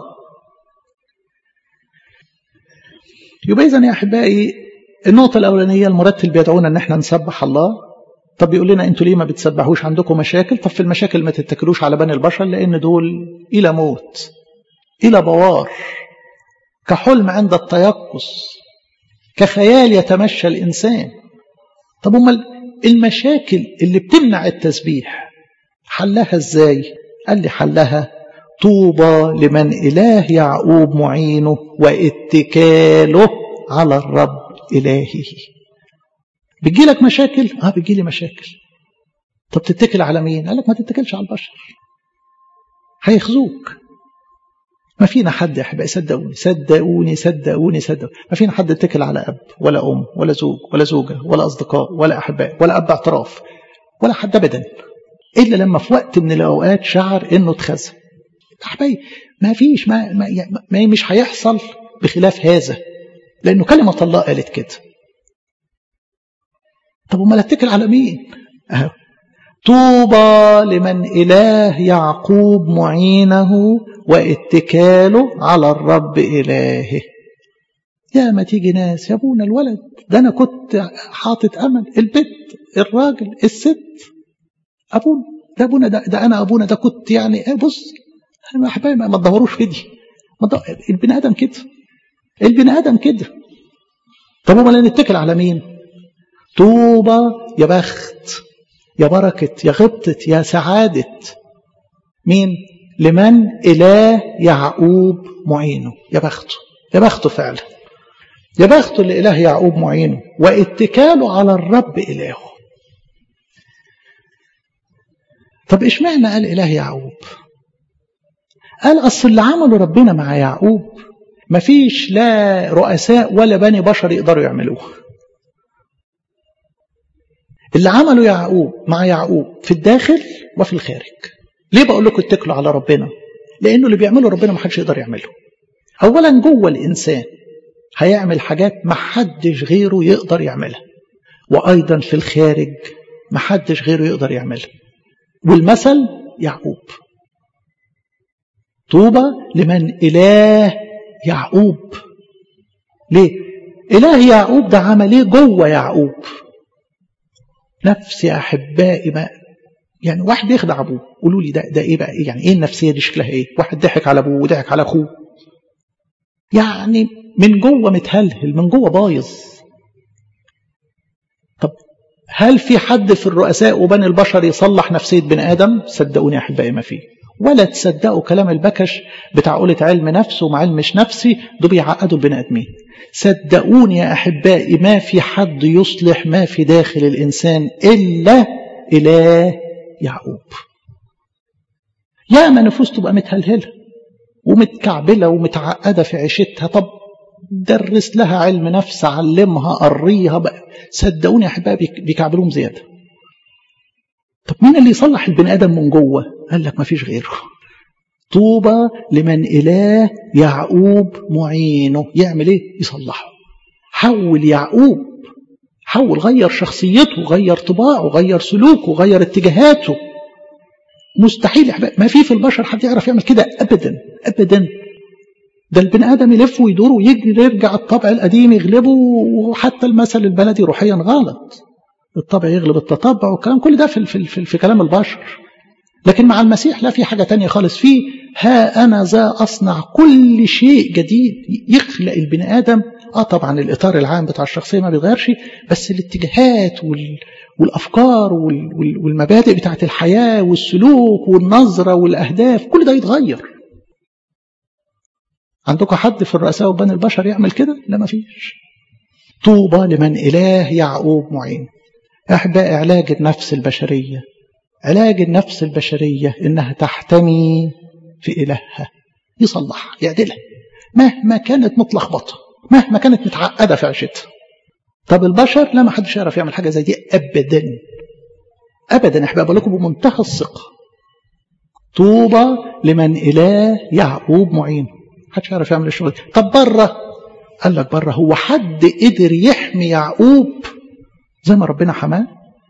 يبقى إذن يا أحبائي النقطة الأولانية المرتل بيدعونا إن احنا نسبح الله طب بيقول لنا انتوا ليه ما بتسبحوش عندكم مشاكل طب في المشاكل ما تتكلوش على بني البشر لأن دول إلى موت إلى بوار كحلم عند التيقظ كخيال يتمشى الإنسان طب امال المشاكل اللي بتمنع التسبيح حلها ازاي قال لي حلها طوبى لمن إله يعقوب معينه واتكاله على الرب إلهه بتجي لك مشاكل اه بتجي لي مشاكل طب تتكل على مين قال لك ما تتكلش على البشر هيخزوك ما فينا حد يا احبائي صدقوني صدقوني صدقوني صدقوني ما فينا حد يتكل على اب ولا ام ولا زوج ولا زوجه ولا اصدقاء ولا احباء ولا اب اعتراف ولا حد ابدا الا لما في وقت من الاوقات شعر انه اتخزى احبائي ما فيش ما, ما, ما مش هيحصل بخلاف هذا لانه كلمه الله قالت كده طب امال اتكل على مين اهو طوبى لمن إله يعقوب معينه واتكاله على الرب إلهه يا ما تيجي ناس يا ابونا الولد ده أنا كنت حاطط أمل البيت الراجل الست أبونا ده أبونا ده, ده أنا أبونا ده كنت يعني بص أنا أحبائي ما تدوروش في دي البني آدم كده البني آدم كده طب امال نتكل على مين طوبى يا بخت يا بركة يا غبطة يا سعادة مين لمن إله يعقوب معينه يا بخته يا بخته فعلا يا بخته لإله يعقوب معينه واتكاله على الرب إلهه طب إيش معنى قال إله يعقوب قال أصل اللي عمله ربنا مع يعقوب مفيش لا رؤساء ولا بني بشر يقدروا يعملوه اللي عمله يعقوب مع يعقوب في الداخل وفي الخارج ليه بقول لكم اتكلوا على ربنا لانه اللي بيعمله ربنا ما حدش يقدر يعمله اولا جوه الانسان هيعمل حاجات ما حدش غيره يقدر يعملها وايضا في الخارج ما حدش غيره يقدر يعملها والمثل يعقوب طوبى لمن اله يعقوب ليه اله يعقوب ده عمل ايه جوه يعقوب نفس يا احبائي ما يعني واحد بيخدع ابوه قولوا لي ده ده ايه بقى إيه يعني ايه النفسيه دي شكلها ايه واحد ضحك على ابوه وضحك على اخوه يعني من جوه متهلهل من جوه بايظ طب هل في حد في الرؤساء وبني البشر يصلح نفسيه بني ادم صدقوني يا احبائي ما فيه ولا تصدقوا كلام البكش بتاع قولة علم نفس وما علمش نفسي دول بيعقدوا البني ادمين صدقوني يا احبائي ما في حد يصلح ما في داخل الانسان الا اله يعقوب يا ما نفوس تبقى متهلهله ومتكعبله ومتعقده في عيشتها طب درس لها علم نفس علمها قريها بقى صدقوني يا احبائي بيكعبلوهم زياده طب مين اللي يصلح البني ادم من جوه قال لك ما فيش غيره طوبى لمن اله يعقوب معينه يعمل ايه يصلحه حول يعقوب حول غير شخصيته غير طباعه غير سلوكه غير اتجاهاته مستحيل يا ما في في البشر حد يعرف يعمل كده ابدا ابدا ده البني ادم يلف ويدور ويجري يرجع الطبع القديم يغلبه وحتى المثل البلدي روحيا غلط الطبع يغلب التطبع والكلام كل ده في, في, في, في كلام البشر لكن مع المسيح لا في حاجة تانية خالص فيه ها أنا ذا أصنع كل شيء جديد يخلق البني آدم آه طبعا الإطار العام بتاع الشخصية ما بيتغيرش بس الاتجاهات وال والأفكار وال والمبادئ بتاعت الحياة والسلوك والنظرة والأهداف كل ده يتغير عندكم حد في الرؤساء وبني البشر يعمل كده؟ لا ما فيش طوبى لمن إله يعقوب معين أحباء علاج النفس البشرية علاج النفس البشرية إنها تحتمي في إلهها يصلحها يعدلها مهما كانت متلخبطة مهما كانت متعقدة في عيشتها طب البشر لا ما حدش يعرف يعمل حاجة زي دي أبدا ابدا احنا بقول لكم بمنتهى الثقه طوبى لمن اله يعقوب معين محدش يعرف يعمل الشغل طب بره قال لك بره هو حد قدر يحمي يعقوب زي ما ربنا حماه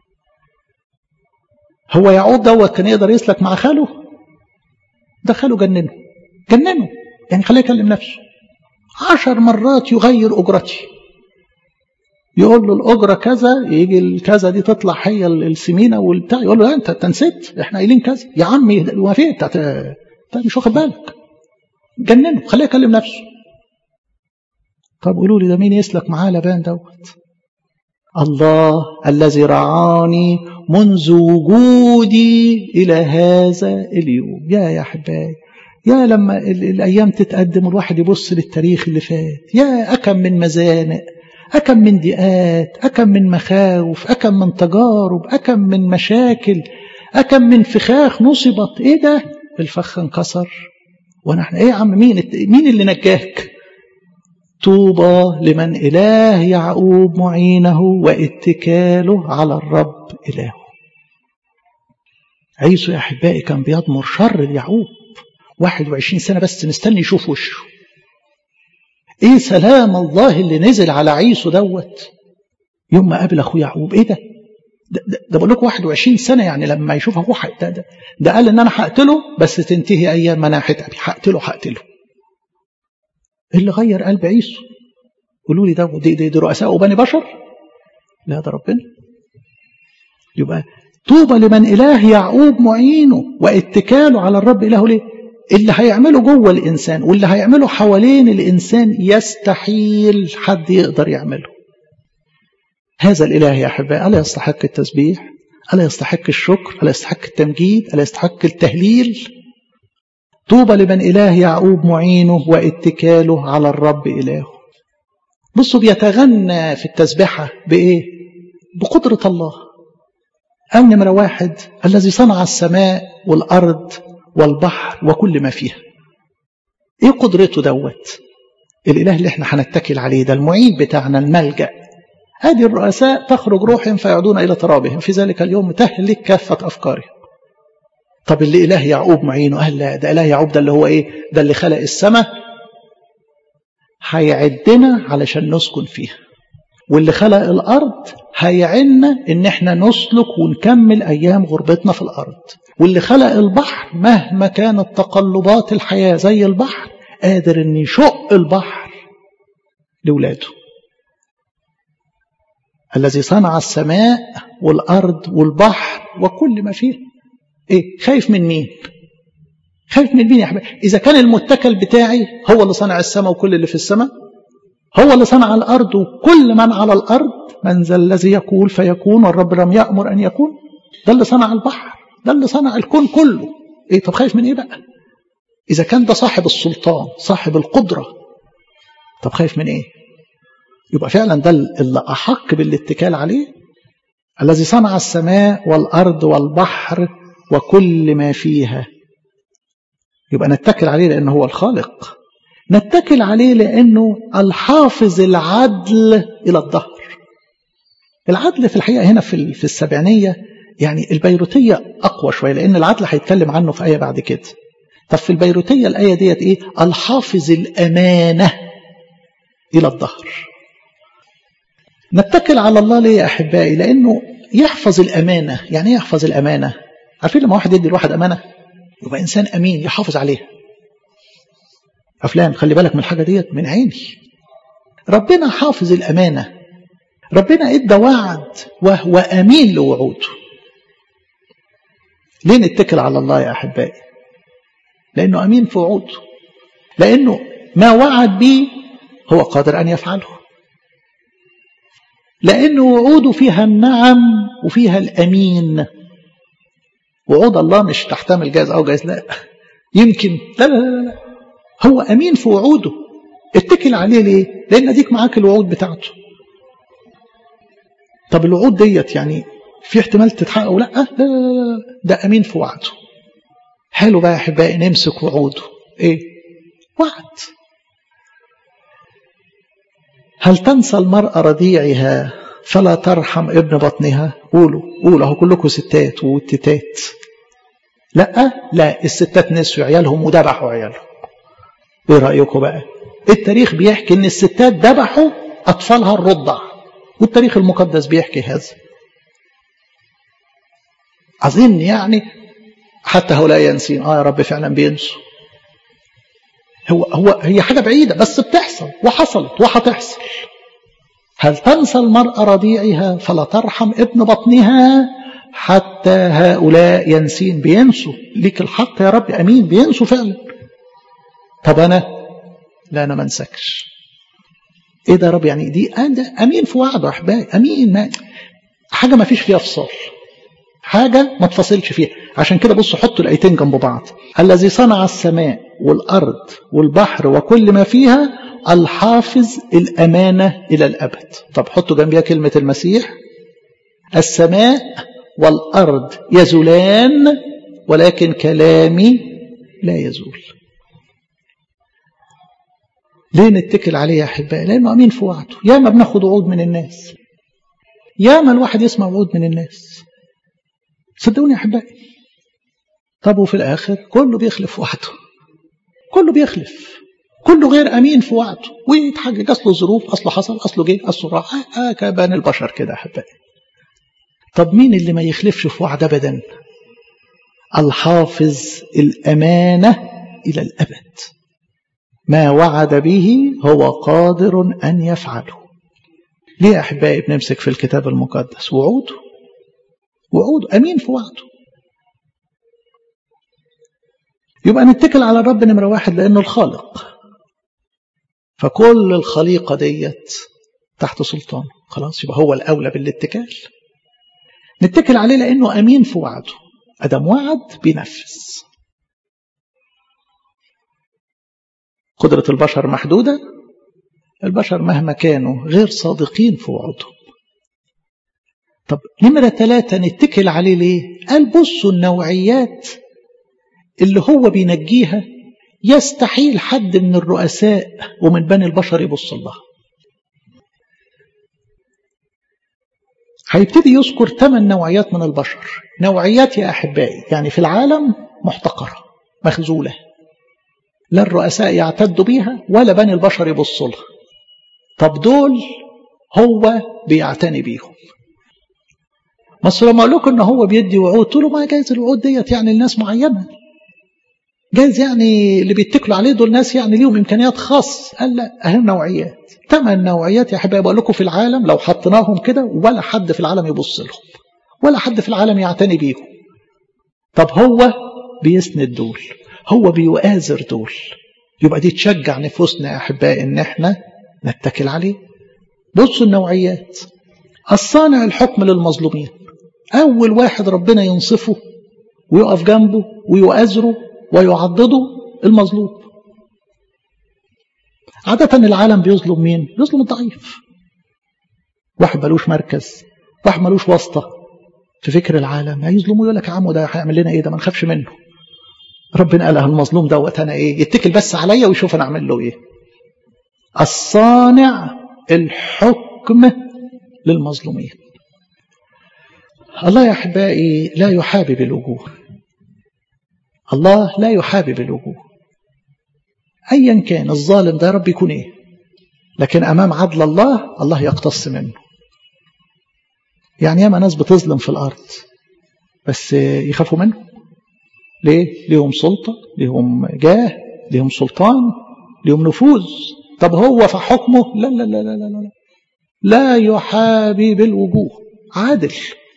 هو يعقوب دوت كان يقدر يسلك مع خاله ده خاله جننه جننه يعني خليه يكلم نفسه عشر مرات يغير أجرتي يقول له الأجرة كذا يجي الكذا دي تطلع هي السمينة والبتاع يقول له لا أنت أنت نسيت إحنا قايلين كذا يا عمي ما في أنت أنت مش واخد بالك جننه خليه يكلم نفسه طب قولوا لي ده مين يسلك معاه لبان دوت الله الذي رعاني منذ وجودي إلى هذا اليوم يا يا أحبائي يا لما الأيام تتقدم والواحد يبص للتاريخ اللي فات يا أكم من مزانق أكم من ضيقات أكم من مخاوف أكم من تجارب أكم من مشاكل أكم من فخاخ نصبت إيه ده الفخ انكسر وانا احنا ايه يا عم مين مين اللي نجاك طوبى لمن اله يعقوب معينه واتكاله على الرب الهه عيسو يا احبائي كان بيضمر شر ليعقوب 21 سنه بس مستني يشوف وشه ايه سلام الله اللي نزل على عيسو دوت يوم ما قابل اخوه يعقوب ايه ده ده, ده, ده بقول لكم 21 سنه يعني لما يشوف اخوه ده, ده, ده قال ان انا هقتله بس تنتهي ايام مناحه ابي هقتله هقتله اللي غير قلب عيسو قولوا لي ده دي, دي, دي رؤساء بني بشر لا ده ربنا يبقى طوبى لمن اله يعقوب معينه واتكاله على الرب اله ليه اللي هيعمله جوه الانسان واللي هيعمله حوالين الانسان يستحيل حد يقدر يعمله هذا الاله يا احبائي الا يستحق التسبيح الا يستحق الشكر الا يستحق التمجيد الا يستحق التهليل طوبى لمن اله يعقوب معينه واتكاله على الرب الهه بصوا بيتغنى في التسبيحه بايه بقدره الله أو نمرة واحد الذي صنع السماء والأرض والبحر وكل ما فيها إيه قدرته دوت الإله اللي احنا هنتكل عليه ده المعين بتاعنا الملجأ هذه الرؤساء تخرج روحهم فيعودون إلى ترابهم في ذلك اليوم تهلك كافة أفكارهم طب اللي إله يعقوب معينه قال لا ده إله يعقوب ده اللي هو إيه ده اللي خلق السماء هيعدنا علشان نسكن فيها واللي خلق الأرض هيعنا إن احنا نسلك ونكمل أيام غربتنا في الأرض واللي خلق البحر مهما كانت تقلبات الحياة زي البحر قادر إن يشق البحر لولاده الذي صنع السماء والأرض والبحر وكل ما فيه إيه خايف من مين خايف من مين يا حبيبي إذا كان المتكل بتاعي هو اللي صنع السماء وكل اللي في السماء هو اللي صنع الأرض وكل من على الأرض من ذا الذي يقول فيكون والرب لم يأمر أن يكون ده اللي صنع البحر ده اللي صنع الكون كله إيه طب خايف من إيه بقى إذا كان ده صاحب السلطان صاحب القدرة طب خايف من إيه يبقى فعلا ده اللي أحق بالاتكال عليه الذي صنع السماء والأرض والبحر وكل ما فيها يبقى نتكل عليه لأنه هو الخالق نتكل عليه لأنه الحافظ العدل إلى الظهر العدل في الحقيقة هنا في في السبعينية يعني البيروتية أقوى شوية لأن العدل هيتكلم عنه في آية بعد كده طب في البيروتية الآية ديت إيه الحافظ الأمانة إلى الظهر نتكل على الله ليه يا أحبائي لأنه يحفظ الأمانة يعني إيه يحفظ الأمانة عارفين لما واحد يدي لواحد أمانة يبقى إنسان أمين يحافظ عليها أفلام خلي بالك من الحاجة ديت من عيني ربنا حافظ الأمانة ربنا ادى وعد وهو أمين لوعوده ليه نتكل على الله يا أحبائي لأنه أمين في وعوده لأنه ما وعد به هو قادر أن يفعله لأن وعوده فيها النعم وفيها الأمين وعود الله مش تحتمل جايز أو جايز لا يمكن لا لا لا, لا. هو أمين في وعوده اتكل عليه ليه لأن أديك معاك الوعود بتاعته طب الوعود ديت يعني في احتمال تتحقق ولا لا لا لا ده أمين في وعده حلو بقى يا أحبائي نمسك وعوده إيه وعد هل تنسى المرأة رضيعها فلا ترحم ابن بطنها قولوا قولوا اهو كلكم ستات وتتات لا لا الستات نسوا عيالهم وذبحوا عيالهم ايه رايكم بقى التاريخ بيحكي ان الستات ذبحوا اطفالها الرضع والتاريخ المقدس بيحكي هذا اظن يعني حتى هؤلاء ينسين اه يا رب فعلا بينسوا هو هو هي حاجه بعيده بس بتحصل وحصلت وهتحصل هل تنسى المرأة رضيعها فلا ترحم ابن بطنها حتى هؤلاء ينسين بينسوا ليك الحق يا رب أمين بينسوا فعلا طب أنا لا أنا ما انسكش إيه ده يا رب يعني دي أنا أمين في وعده أحبائي أمين ما حاجة ما فيش فيها فصال حاجة ما تفصلش فيها عشان كده بصوا حطوا الآيتين جنب بعض الذي صنع السماء والأرض والبحر وكل ما فيها الحافظ الأمانة إلى الأبد طب حطوا جنبها كلمة المسيح السماء والأرض يزولان ولكن كلامي لا يزول ليه نتكل عليه يا أحبائي لأنه أمين في وعده ياما بناخد وعود من الناس ياما الواحد يسمع وعود من الناس صدقوني يا أحبائي طب وفي الآخر كله بيخلف وعده كله بيخلف كله غير امين في وعده ويتحجج اصله ظروف اصله حصل اصله جه اصله راح آه كبان البشر كده احبائي طب مين اللي ما يخلفش في وعد ابدا الحافظ الامانه الى الابد ما وعد به هو قادر ان يفعله ليه يا احبائي بنمسك في الكتاب المقدس وعوده وعوده امين في وعده يبقى نتكل على الرب نمره واحد لانه الخالق فكل الخليقة ديت تحت سلطانه خلاص يبقى هو الأولى بالاتكال نتكل عليه لأنه أمين في وعده أدم وعد بينفذ قدرة البشر محدودة البشر مهما كانوا غير صادقين في وعودهم طب نمرة ثلاثة نتكل عليه ليه قال بصوا النوعيات اللي هو بينجيها يستحيل حد من الرؤساء ومن بني البشر يبص لها هيبتدي يذكر ثمان نوعيات من البشر نوعيات يا أحبائي يعني في العالم محتقرة مخزولة لا الرؤساء يعتدوا بيها ولا بني البشر يبصوا لها طب دول هو بيعتني بيهم بس لما اقول لكم ان هو بيدي وعود تقولوا ما جايز الوعود ديت يعني لناس معينه جايز يعني اللي بيتكلوا عليه دول ناس يعني ليهم امكانيات خاص قال لا اهم نوعيات ثمان نوعيات يا حبايبي بقول لكم في العالم لو حطيناهم كده ولا حد في العالم يبص لهم ولا حد في العالم يعتني بيهم طب هو بيسند دول هو بيؤازر دول يبقى دي تشجع نفوسنا يا احبائي ان احنا نتكل عليه بصوا النوعيات الصانع الحكم للمظلومين اول واحد ربنا ينصفه ويقف جنبه ويؤازره ويعضده المظلوم عادة العالم بيظلم مين؟ بيظلم الضعيف واحد ملوش مركز واحد ملوش واسطة في فكر العالم هيظلمه يقول لك يا عم ده هيعمل لنا ايه ده ما نخافش منه ربنا قال المظلوم دوت انا ايه يتكل بس عليا ويشوف انا اعمل له ايه الصانع الحكم للمظلومين الله يا احبائي لا يحابب الوجوه الله لا يحابب الوجوه ايا كان الظالم ده يا رب يكون ايه لكن امام عدل الله الله يقتص منه يعني ياما ناس بتظلم في الارض بس يخافوا منه ليه ليهم سلطه ليهم جاه ليهم سلطان ليهم نفوذ طب هو في حكمه لا لا لا لا لا لا, لا يحابب الوجوه عادل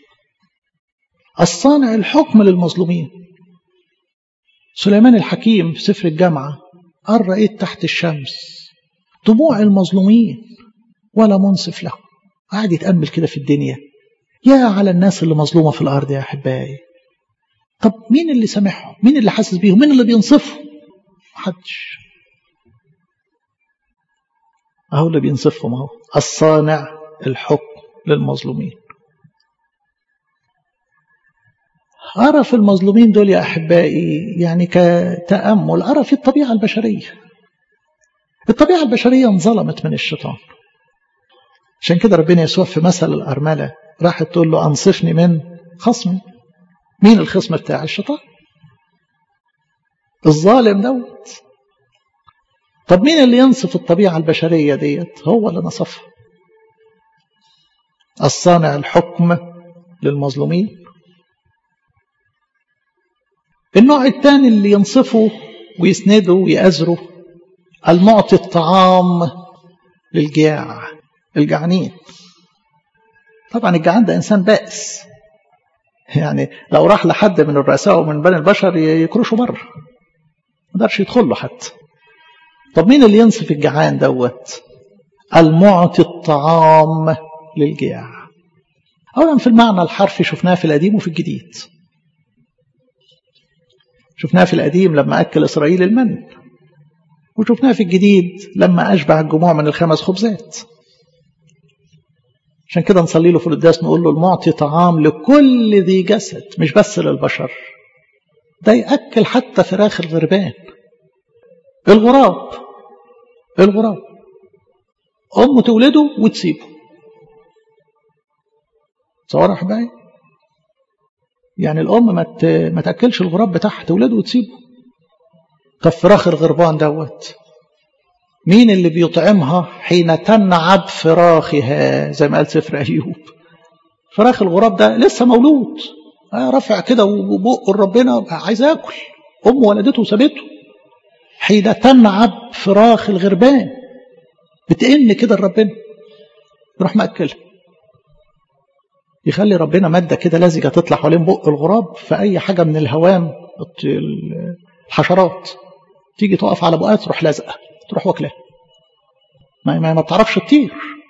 الصانع الحكم للمظلومين سليمان الحكيم في سفر الجامعة قال رأيت تحت الشمس دموع المظلومين ولا منصف له قاعد يتأمل كده في الدنيا يا على الناس اللي مظلومة في الأرض يا أحبائي طب مين اللي سامعهم مين اللي حاسس بيهم مين اللي بينصفهم محدش أهو اللي بينصفهم أهو الصانع الحكم للمظلومين أرى في المظلومين دول يا أحبائي يعني كتأمل أرى في الطبيعة البشرية الطبيعة البشرية انظلمت من الشيطان عشان كده ربنا يسوع في مثل الأرملة راحت تقول له أنصفني من خصمي مين الخصم بتاع الشيطان الظالم دوت طب مين اللي ينصف الطبيعة البشرية ديت هو اللي نصفها الصانع الحكم للمظلومين النوع الثاني اللي ينصفه ويسنده ويأزره المعطي الطعام للجياع الجعانين طبعا الجعان ده إنسان بائس يعني لو راح لحد من الرؤساء ومن بني البشر يكرشه بره ما قدرش يدخل له حتى طب مين اللي ينصف الجعان دوت المعطي الطعام للجياع اولا في المعنى الحرفي شفناه في القديم وفي الجديد شفناه في القديم لما اكل اسرائيل المن وشفناه في الجديد لما اشبع الجموع من الخمس خبزات عشان كده نصلي له في القداس نقول له المعطي طعام لكل ذي جسد مش بس للبشر ده ياكل حتى فراخ الغربان الغراب الغراب أمه تولده وتسيبه تصور يا حبايبي يعني الأم ما ما تأكلش الغراب بتاعها تولده وتسيبه طب فراخ الغربان دوت مين اللي بيطعمها حين تنعب فراخها زي ما قال سفر أيوب فراخ الغراب ده لسه مولود رافع كده وبقه لربنا عايز ياكل أمه ولدته وسابته حين تنعب فراخ الغربان بتئن كده لربنا يروح مأكلها يخلي ربنا مادة كده لزجة تطلع حوالين بق الغراب في أي حاجة من الهوام الحشرات تيجي تقف على بقها تروح لازقة تروح واكلها ما, ما, ما بتعرفش تطير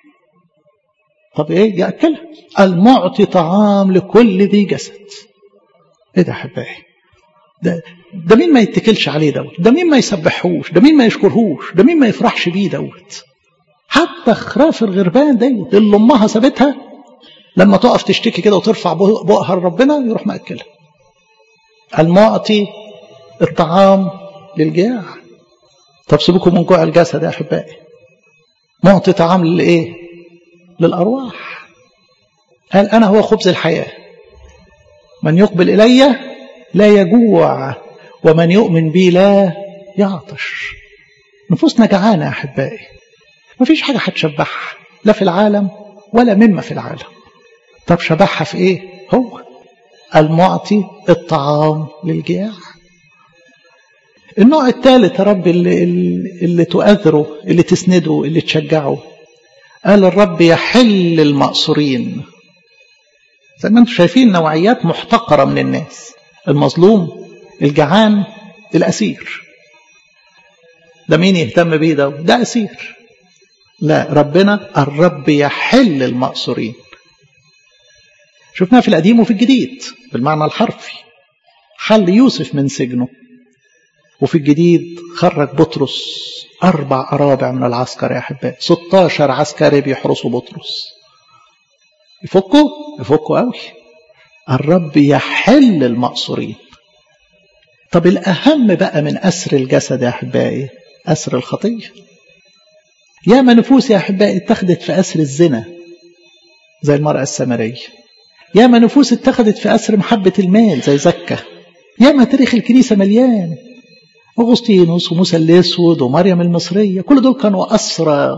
طب ايه ياكلها المعطي طعام لكل ذي جسد ايه ده احبائي ده ده مين ما يتكلش عليه دوت ده مين ما يسبحوش ده مين ما يشكرهوش ده مين ما يفرحش بيه دوت حتى خراف الغربان ديت اللي امها سابتها لما تقف تشتكي كده وترفع بقها لربنا يروح مأكلها المعطي الطعام للجياع طب سيبكم من جوع الجسد يا احبائي معطي طعام للايه للارواح قال انا هو خبز الحياه من يقبل الي لا يجوع ومن يؤمن بي لا يعطش نفوسنا جعانه يا احبائي مفيش حاجه هتشبعها لا في العالم ولا مما في العالم طب شبعها في ايه هو المعطي الطعام للجياع النوع الثالث يا رب اللي, اللي تؤثره اللي تسنده اللي تشجعه قال الرب يحل المأسورين زي ما انتم شايفين نوعيات محتقرة من الناس المظلوم الجعان الأسير ده مين يهتم بيه ده ده أسير لا ربنا الرب يحل المأسورين شفناها في القديم وفي الجديد بالمعنى الحرفي حل يوسف من سجنه وفي الجديد خرج بطرس أربع أرابع من العسكر يا أحبائي 16 عسكري بيحرسوا بطرس يفكوا يفكوا قوي الرب يحل المأسورين طب الأهم بقى من أسر الجسد يا أحبائي أسر الخطية يا ما نفوس يا أحبائي اتخذت في أسر الزنا زي المرأة السامرية يا ما نفوس اتخذت في أسر محبة المال زي زكة يا ما تاريخ الكنيسة مليان أغسطينوس وموسى الأسود ومريم المصرية كل دول كانوا أسرى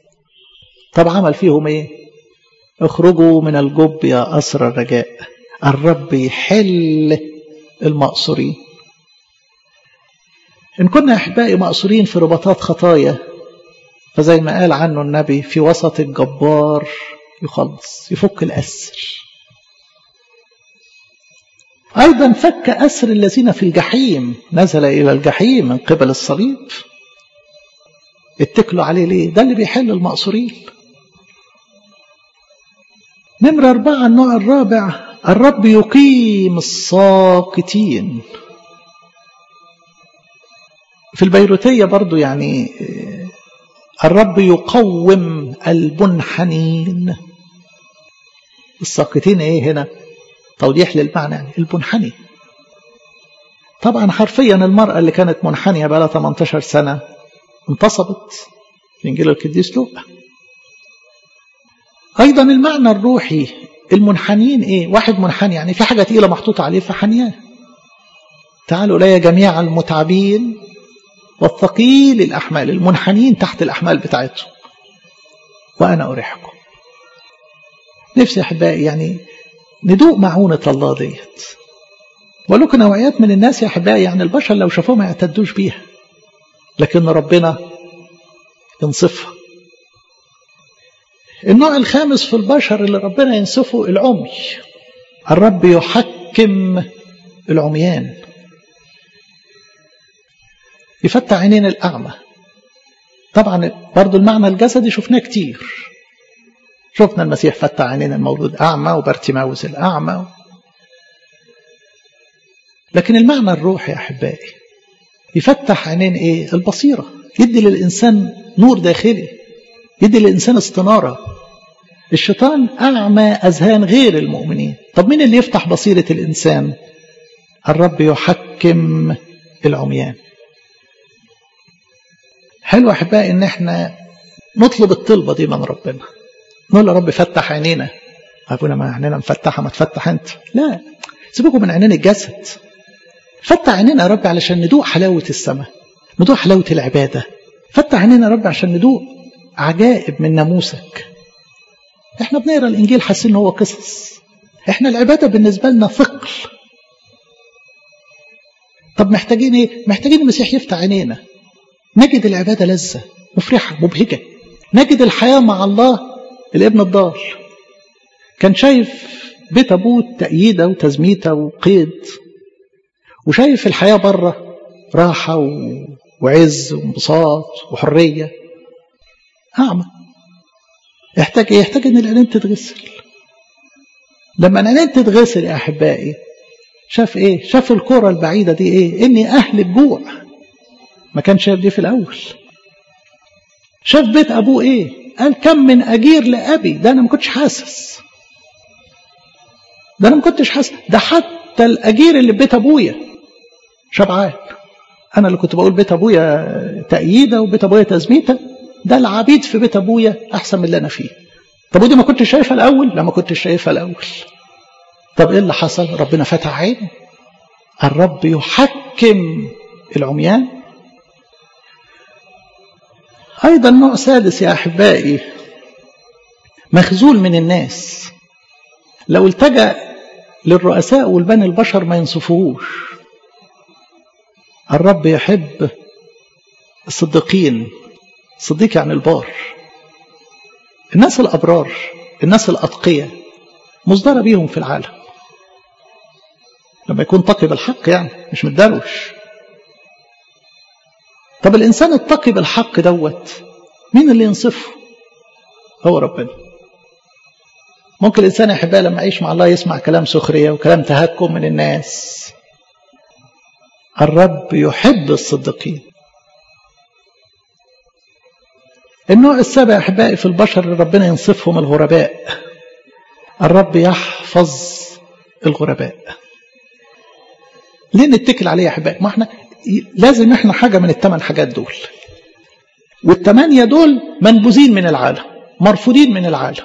طب عمل فيهم إيه اخرجوا من الجب يا أسرى الرجاء الرب يحل المأسورين إن كنا أحبائي مأسورين في رباطات خطايا فزي ما قال عنه النبي في وسط الجبار يخلص يفك الأسر أيضا فك أسر الذين في الجحيم نزل إلى الجحيم من قبل الصليب اتكلوا عليه ليه ده اللي بيحل المأسورين نمرة أربعة النوع الرابع الرب يقيم الساقطين في البيروتية برضو يعني الرب يقوم المنحنين الساقطين ايه هنا توضيح للمعنى يعني المنحني طبعا حرفيا المرأة اللي كانت منحنية بقى لها 18 سنة انتصبت في إنجيل القديس لوقا أيضا المعنى الروحي المنحنيين إيه واحد منحني يعني في حاجة تقيلة محطوطة عليه فحنيان تعالوا إلي جميع المتعبين والثقيل الأحمال المنحنين تحت الأحمال بتاعتهم وأنا أريحكم نفسي يا أحبائي يعني ندوق معونة الله ديت بقول لكم نوعيات من الناس يا أحبائي يعني البشر لو شافوها ما يعتدوش بيها لكن ربنا ينصفها النوع الخامس في البشر اللي ربنا ينصفه العمي الرب يحكم العميان يفتح عينين الأعمى طبعا برضو المعنى الجسدي شفناه كتير شفنا المسيح فتح عينين المولود أعمى وبرتماوس الأعمى لكن المعنى الروحي يا أحبائي يفتح عينين إيه البصيرة يدي للإنسان نور داخلي يدي للإنسان استنارة الشيطان أعمى أذهان غير المؤمنين طب مين اللي يفتح بصيرة الإنسان الرب يحكم العميان حلو أحبائي إن إحنا نطلب الطلبة دي من ربنا نقول يا رب فتح عينينا أبونا ما عينينا مفتحة ما تفتح أنت لا سيبكم من عينين الجسد فتح عينينا يا رب علشان ندوق حلاوة السماء ندوق حلاوة العبادة فتح عينينا يا رب عشان ندوق عجائب من ناموسك احنا بنقرا الانجيل حاسين ان هو قصص احنا العباده بالنسبه لنا ثقل طب محتاجين ايه محتاجين المسيح يفتح عينينا نجد العباده لذه مفرحه مبهجه نجد الحياه مع الله الابن الضال كان شايف بيت ابوه تأييده وتزميته وقيد وشايف الحياه بره راحه و... وعز وانبساط وحريه أعمى يحتاج إيه؟ يحتاج إن العينين تتغسل لما العينين تتغسل يا أحبائي شاف إيه؟ شاف الكرة البعيدة دي إيه؟ إني أهل الجوع ما كان شاف دي في الأول شاف بيت أبوه إيه؟ قال كم من أجير لأبي ده أنا ما كنتش حاسس ده أنا ما كنتش حاسس ده حتى الأجير اللي في بيت أبويا شبعان أنا اللي كنت بقول بيت أبويا تأييدة وبيت أبويا تزميتة ده العبيد في بيت ابويا احسن من اللي انا فيه طب ودي ما كنتش شايفها الاول لا ما كنتش شايفها الاول طب ايه اللي حصل ربنا فتح عينه الرب يحكم العميان ايضا نوع سادس يا احبائي مخزول من الناس لو التجا للرؤساء والبني البشر ما ينصفوهوش الرب يحب الصديقين صديق يعني البار الناس الأبرار الناس الأتقية مصدرة بيهم في العالم لما يكون تقي بالحق يعني مش متدروش طب الإنسان التقي بالحق دوت مين اللي ينصفه هو ربنا ممكن الإنسان يا أحبائي لما يعيش مع الله يسمع كلام سخرية وكلام تهكم من الناس الرب يحب الصديقين النوع السابع أحبائي في البشر اللي ربنا ينصفهم الغرباء الرب يحفظ الغرباء ليه نتكل عليه يا أحبائي ما احنا لازم احنا حاجة من الثمان حاجات دول والثمانية دول منبوذين من العالم مرفوضين من العالم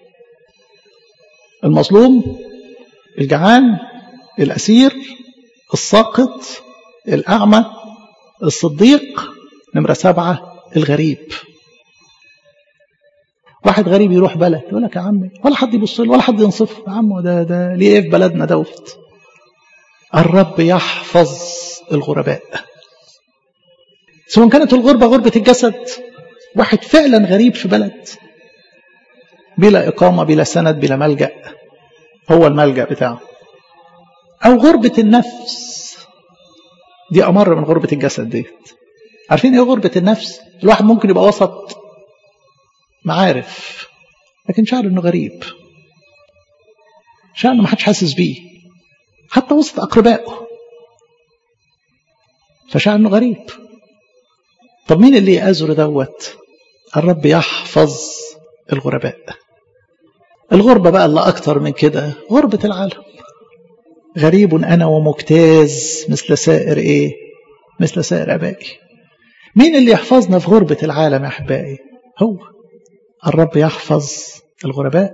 المظلوم الجعان الأسير الساقط الأعمى الصديق نمرة سبعة الغريب واحد غريب يروح بلد يقول لك يا عمي ولا حد يبص له ولا حد ينصفه يا عم ده ده ليه ايه في بلدنا دوت الرب يحفظ الغرباء سواء كانت الغربة غربة الجسد واحد فعلا غريب في بلد بلا إقامة بلا سند بلا ملجأ هو الملجأ بتاعه أو غربة النفس دي أمر من غربة الجسد ديت عارفين إيه غربة النفس الواحد ممكن يبقى وسط معارف لكن شعر انه غريب شعر انه ما حدش حاسس بيه حتى وسط اقربائه فشعر انه غريب طب مين اللي يأزر دوت الرب يحفظ الغرباء الغربة بقى اللي أكتر من كده غربة العالم غريب أنا ومجتاز مثل سائر إيه مثل سائر أبائي مين اللي يحفظنا في غربة العالم يا أحبائي هو الرب يحفظ الغرباء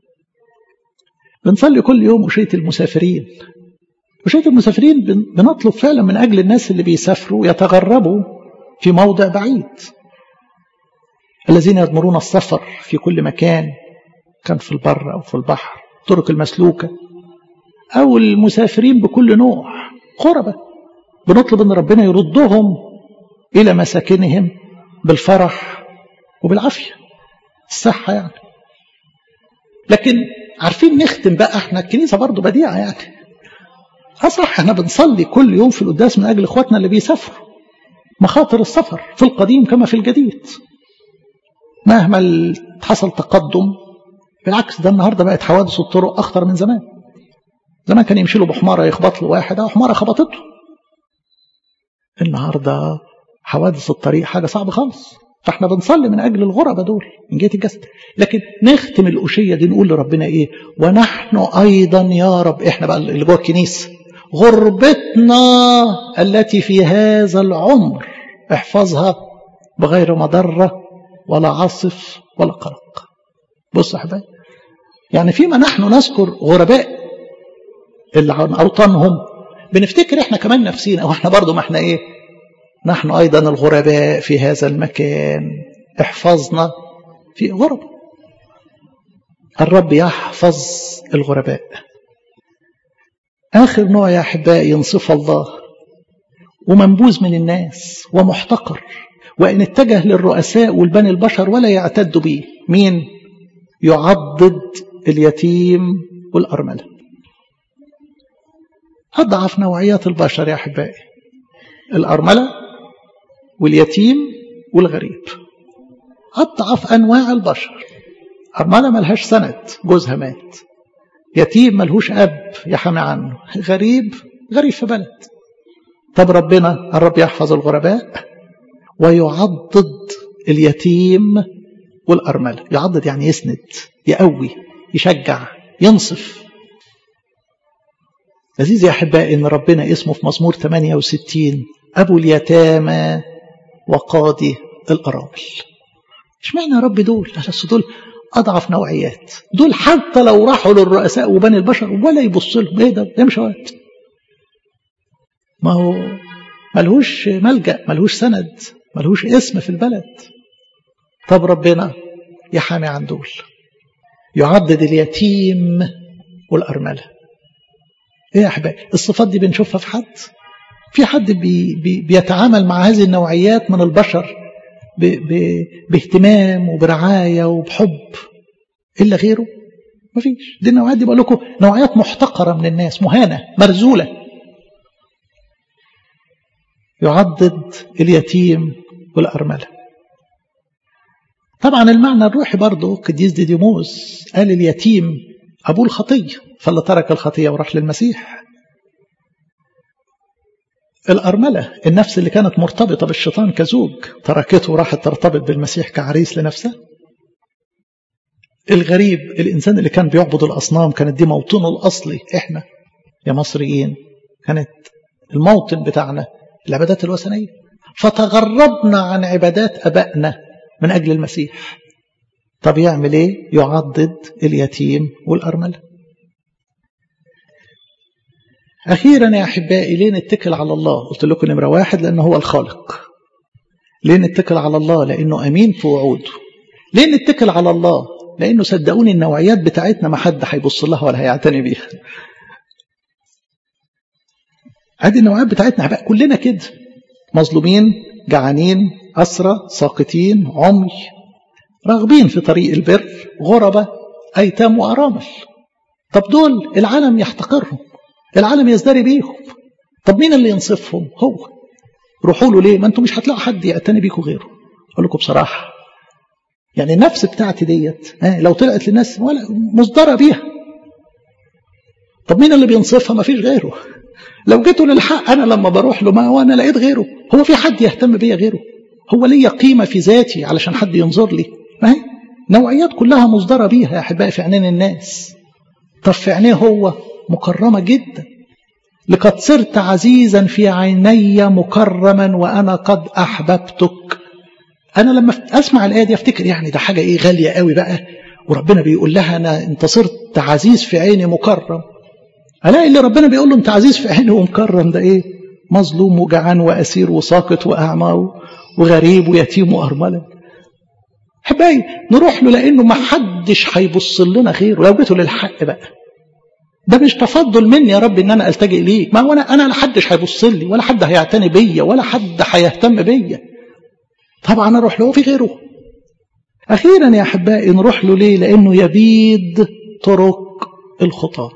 بنصلي كل يوم وشية المسافرين وشية المسافرين بنطلب فعلا من أجل الناس اللي بيسافروا يتغربوا في موضع بعيد الذين يضمرون السفر في كل مكان كان في البر أو في البحر طرق المسلوكة أو المسافرين بكل نوع غربة بنطلب أن ربنا يردهم إلى مساكنهم بالفرح وبالعافية الصحة يعني لكن عارفين نختم بقى احنا الكنيسة برضو بديعة يعني أصح احنا بنصلي كل يوم في القداس من أجل إخواتنا اللي بيسافروا مخاطر السفر في القديم كما في الجديد مهما حصل تقدم بالعكس ده النهارده بقت حوادث الطرق أخطر من زمان زمان كان يمشي له بحمارة يخبط له واحد أو حمارة خبطته النهارده حوادث الطريق حاجة صعبة خالص فاحنا بنصلي من أجل الغربة دول من جهة الجسد لكن نختم الأشية دي نقول لربنا إيه ونحن أيضا يا رب إحنا بقى اللي جوه الكنيسة غربتنا التي في هذا العمر احفظها بغير مضرة ولا عاصف ولا قلق بص يا حبايبي يعني فيما نحن نذكر غرباء اللي عن أوطانهم بنفتكر احنا كمان نفسينا واحنا برضو ما احنا ايه نحن أيضا الغرباء في هذا المكان احفظنا في غرب الرب يحفظ الغرباء آخر نوع يا أحبائي ينصف الله ومنبوذ من الناس ومحتقر وإن اتجه للرؤساء والبني البشر ولا يعتد به مين يعضد اليتيم والأرملة أضعف نوعيات البشر يا أحبائي الأرملة واليتيم والغريب أضعف أنواع البشر أرملة ملهاش سند جوزها مات يتيم ملهوش أب يحمي عنه غريب غريب في بلد طب ربنا الرب يحفظ الغرباء ويعضد اليتيم والأرملة يعضد يعني يسند يقوي يشجع ينصف لذيذ يا أحبائي إن ربنا اسمه في مزمور 68 أبو اليتامى وقاضي الأرامل اشمعنى يا رب دول عشان دول أضعف نوعيات دول حتى لو راحوا للرؤساء وبني البشر ولا يبص لهم ايه ده ده مش وقت ما هو ملهوش ملجأ ملهوش سند ملهوش اسم في البلد طب ربنا يحامي عن دول يعضد اليتيم والأرملة ايه يا احبائي الصفات دي بنشوفها في حد في حد بي بي بيتعامل مع هذه النوعيات من البشر ب ب باهتمام وبرعاية وبحب إلا غيره مفيش دي النوعيات دي بقول لكم نوعيات محتقرة من الناس مهانة مرزولة يعضد اليتيم والأرملة طبعا المعنى الروحي برضه قديس ديديموس قال اليتيم أبوه الخطية فاللي ترك الخطية وراح للمسيح الأرملة النفس اللي كانت مرتبطة بالشيطان كزوج تركته وراحت ترتبط بالمسيح كعريس لنفسها الغريب الإنسان اللي كان بيعبد الأصنام كانت دي موطنه الأصلي إحنا يا مصريين كانت الموطن بتاعنا العبادات الوثنية فتغربنا عن عبادات أبائنا من أجل المسيح طب يعمل إيه يعضد اليتيم والأرملة أخيرا يا أحبائي ليه نتكل على الله قلت لكم نمرة واحد لأنه هو الخالق ليه نتكل على الله لأنه أمين في وعوده ليه نتكل على الله لأنه صدقوني النوعيات بتاعتنا ما حد هيبص لها ولا هيعتني بيها ادي النوعيات بتاعتنا بقى كلنا كده مظلومين جعانين أسرى ساقطين عمي راغبين في طريق البر غربة أيتام وأرامل طب دول العالم يحتقرهم العالم يزدري بيهم طب مين اللي ينصفهم هو روحوا له ليه ما انتم مش هتلاقوا حد يعتني بيكم غيره اقول لكم بصراحه يعني النفس بتاعتي ديت لو طلعت للناس ولا مصدره بيها طب مين اللي بينصفها ما فيش غيره لو جيتوا للحق انا لما بروح له ما هو انا لقيت غيره هو في حد يهتم بيا غيره هو ليا قيمه في ذاتي علشان حد ينظر لي ما هي نوعيات كلها مصدره بيها يا احبائي في عينين الناس طب في عينيه هو مكرمة جدا لقد صرت عزيزا في عيني مكرما وأنا قد أحببتك أنا لما أسمع الآية دي أفتكر يعني ده حاجة إيه غالية قوي بقى وربنا بيقول لها أنا أنت صرت عزيز في عيني مكرم ألاقي اللي ربنا بيقول له أنت عزيز في عيني ومكرم ده إيه مظلوم وجعان وأسير وساقط وأعمى وغريب ويتيم وأرملة حبايبي نروح له لأنه ما حدش هيبص لنا خير ولو جيتوا للحق بقى ده مش تفضل مني يا رب ان انا التجئ ليك ما هو انا انا لا حدش هيبص لي ولا حد هيعتني بيا ولا حد هيهتم بيا طبعا اروح له في غيره اخيرا يا احبائي نروح له ليه لانه يبيد طرق الخطاه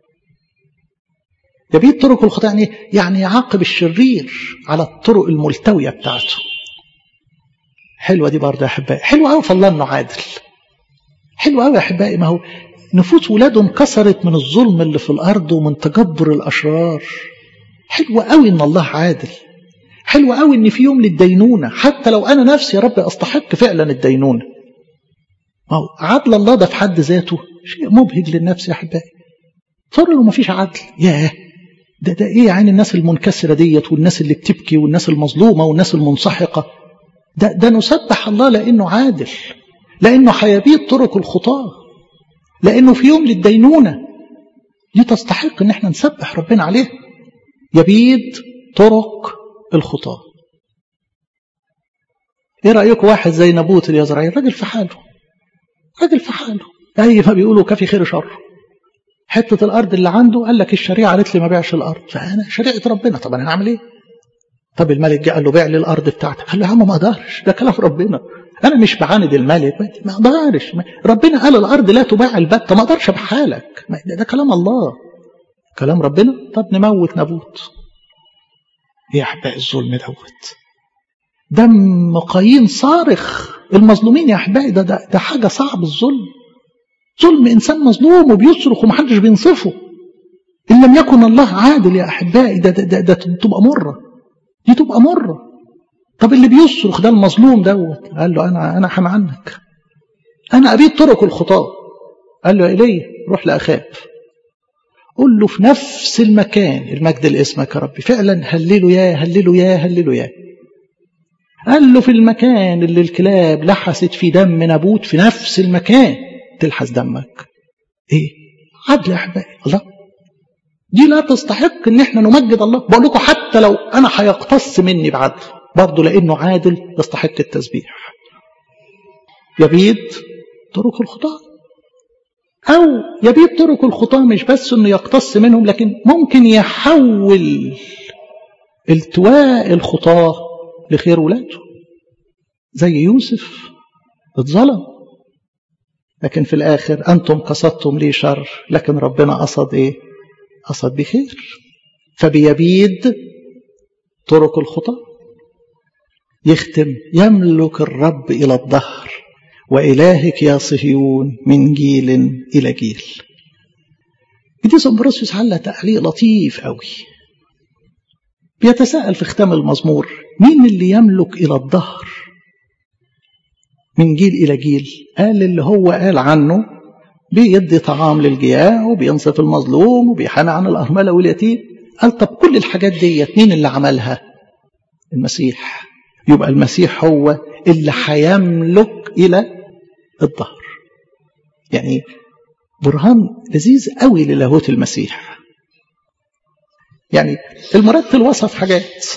يبيد طرق الخطاه يعني يعني يعاقب الشرير على الطرق الملتويه بتاعته حلوه دي برضه يا احبائي حلوه قوي فالله انه عادل حلوه قوي يا احبائي ما هو نفوس ولاده انكسرت من الظلم اللي في الارض ومن تجبر الاشرار حلوه قوي ان الله عادل حلوه قوي ان في يوم للدينونه حتى لو انا نفسي يا رب استحق فعلا الدينونه ما هو عدل الله ده في حد ذاته شيء مبهج للنفس يا احبائي صار له ما فيش عدل ياه ده ده ايه يعني الناس المنكسره ديت والناس اللي بتبكي والناس المظلومه والناس المنسحقه ده ده نسبح الله لانه عادل لانه هيبيد طرق الخطاه لانه في يوم للدينونه دي تستحق ان احنا نسبح ربنا عليها يبيد طرق الخطاه ايه رايكم واحد زي نبوت اليزرعيل راجل في حاله راجل في حاله اي ما بيقولوا كفي خير شر حته الارض اللي عنده قال لك الشريعه قالت لي ما بيعش الارض فانا شريعه ربنا طب انا هعمل ايه طب الملك جه قال له بيع لي الارض بتاعتك قال له يا عم ما اقدرش ده كلام ربنا انا مش بعاند الملك ما اقدرش ربنا قال الارض لا تباع البتة ما اقدرش ابيعها لك ده, ده كلام الله كلام ربنا طب نموت نبوت ايه احباء الظلم دوت دم قايين صارخ المظلومين يا احبائي ده, ده ده حاجه صعب الظلم ظلم انسان مظلوم وبيصرخ ومحدش بينصفه ان لم يكن الله عادل يا احبائي ده, ده, ده, ده تبقى مره دي تبقى مره طب اللي بيصرخ ده المظلوم دوت قال له انا انا حمى عنك انا ابيد طرق الخطاه قال له ايليا روح لاخاب قول له في نفس المكان المجد لاسمك يا ربي فعلا هللوا يا هللوا يا هللوا يا قال له في المكان اللي الكلاب لحست في دم نابوت في نفس المكان تلحس دمك ايه عدل يا احبائي الله دي لا تستحق ان احنا نمجد الله بقول لكم حتى لو انا هيقتص مني بعدل برضه لانه عادل يستحق التسبيح يبيد طرق الخطاه او يبيد طرق الخطاه مش بس انه يقتص منهم لكن ممكن يحول التواء الخطاه لخير ولاده زي يوسف اتظلم لكن في الاخر انتم قصدتم لي شر لكن ربنا قصد ايه قصد بخير فبيبيد طرق الخطاه يختم يملك الرب إلى الدهر وإلهك يا صهيون من جيل إلى جيل دي سمبروسيوس علق تعليق لطيف قوي بيتساءل في ختام المزمور مين اللي يملك إلى الدهر من جيل إلى جيل قال اللي هو قال عنه بيدي طعام للجياع وبينصف المظلوم وبيحامي عن الأرملة واليتيم قال طب كل الحاجات ديت مين اللي عملها المسيح يبقى المسيح هو اللي هيملك إلى الظهر يعني برهان لذيذ قوي للاهوت المسيح يعني المرتل وصف حاجات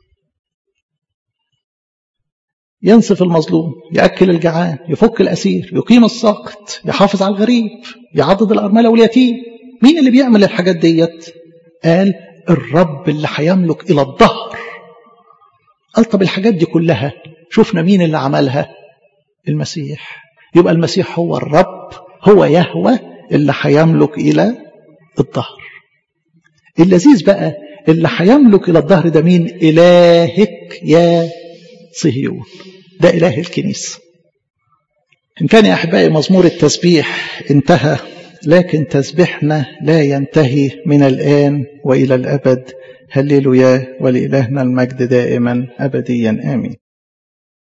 ينصف المظلوم يأكل الجعان يفك الأسير يقيم الساقط يحافظ على الغريب يعضد الأرملة واليتيم مين اللي بيعمل الحاجات ديت قال الرب اللي هيملك إلى الظهر قال طب الحاجات دي كلها شفنا مين اللي عملها المسيح يبقى المسيح هو الرب هو يهوى اللي هيملك إلى الظهر اللذيذ بقى اللي هيملك إلى الظهر ده مين إلهك يا صهيون ده إله الكنيسة إن كان يا أحبائي مزمور التسبيح انتهى لكن تسبيحنا لا ينتهي من الآن وإلى الأبد هللويا ولإلهنا المجد دائما أبديا آمين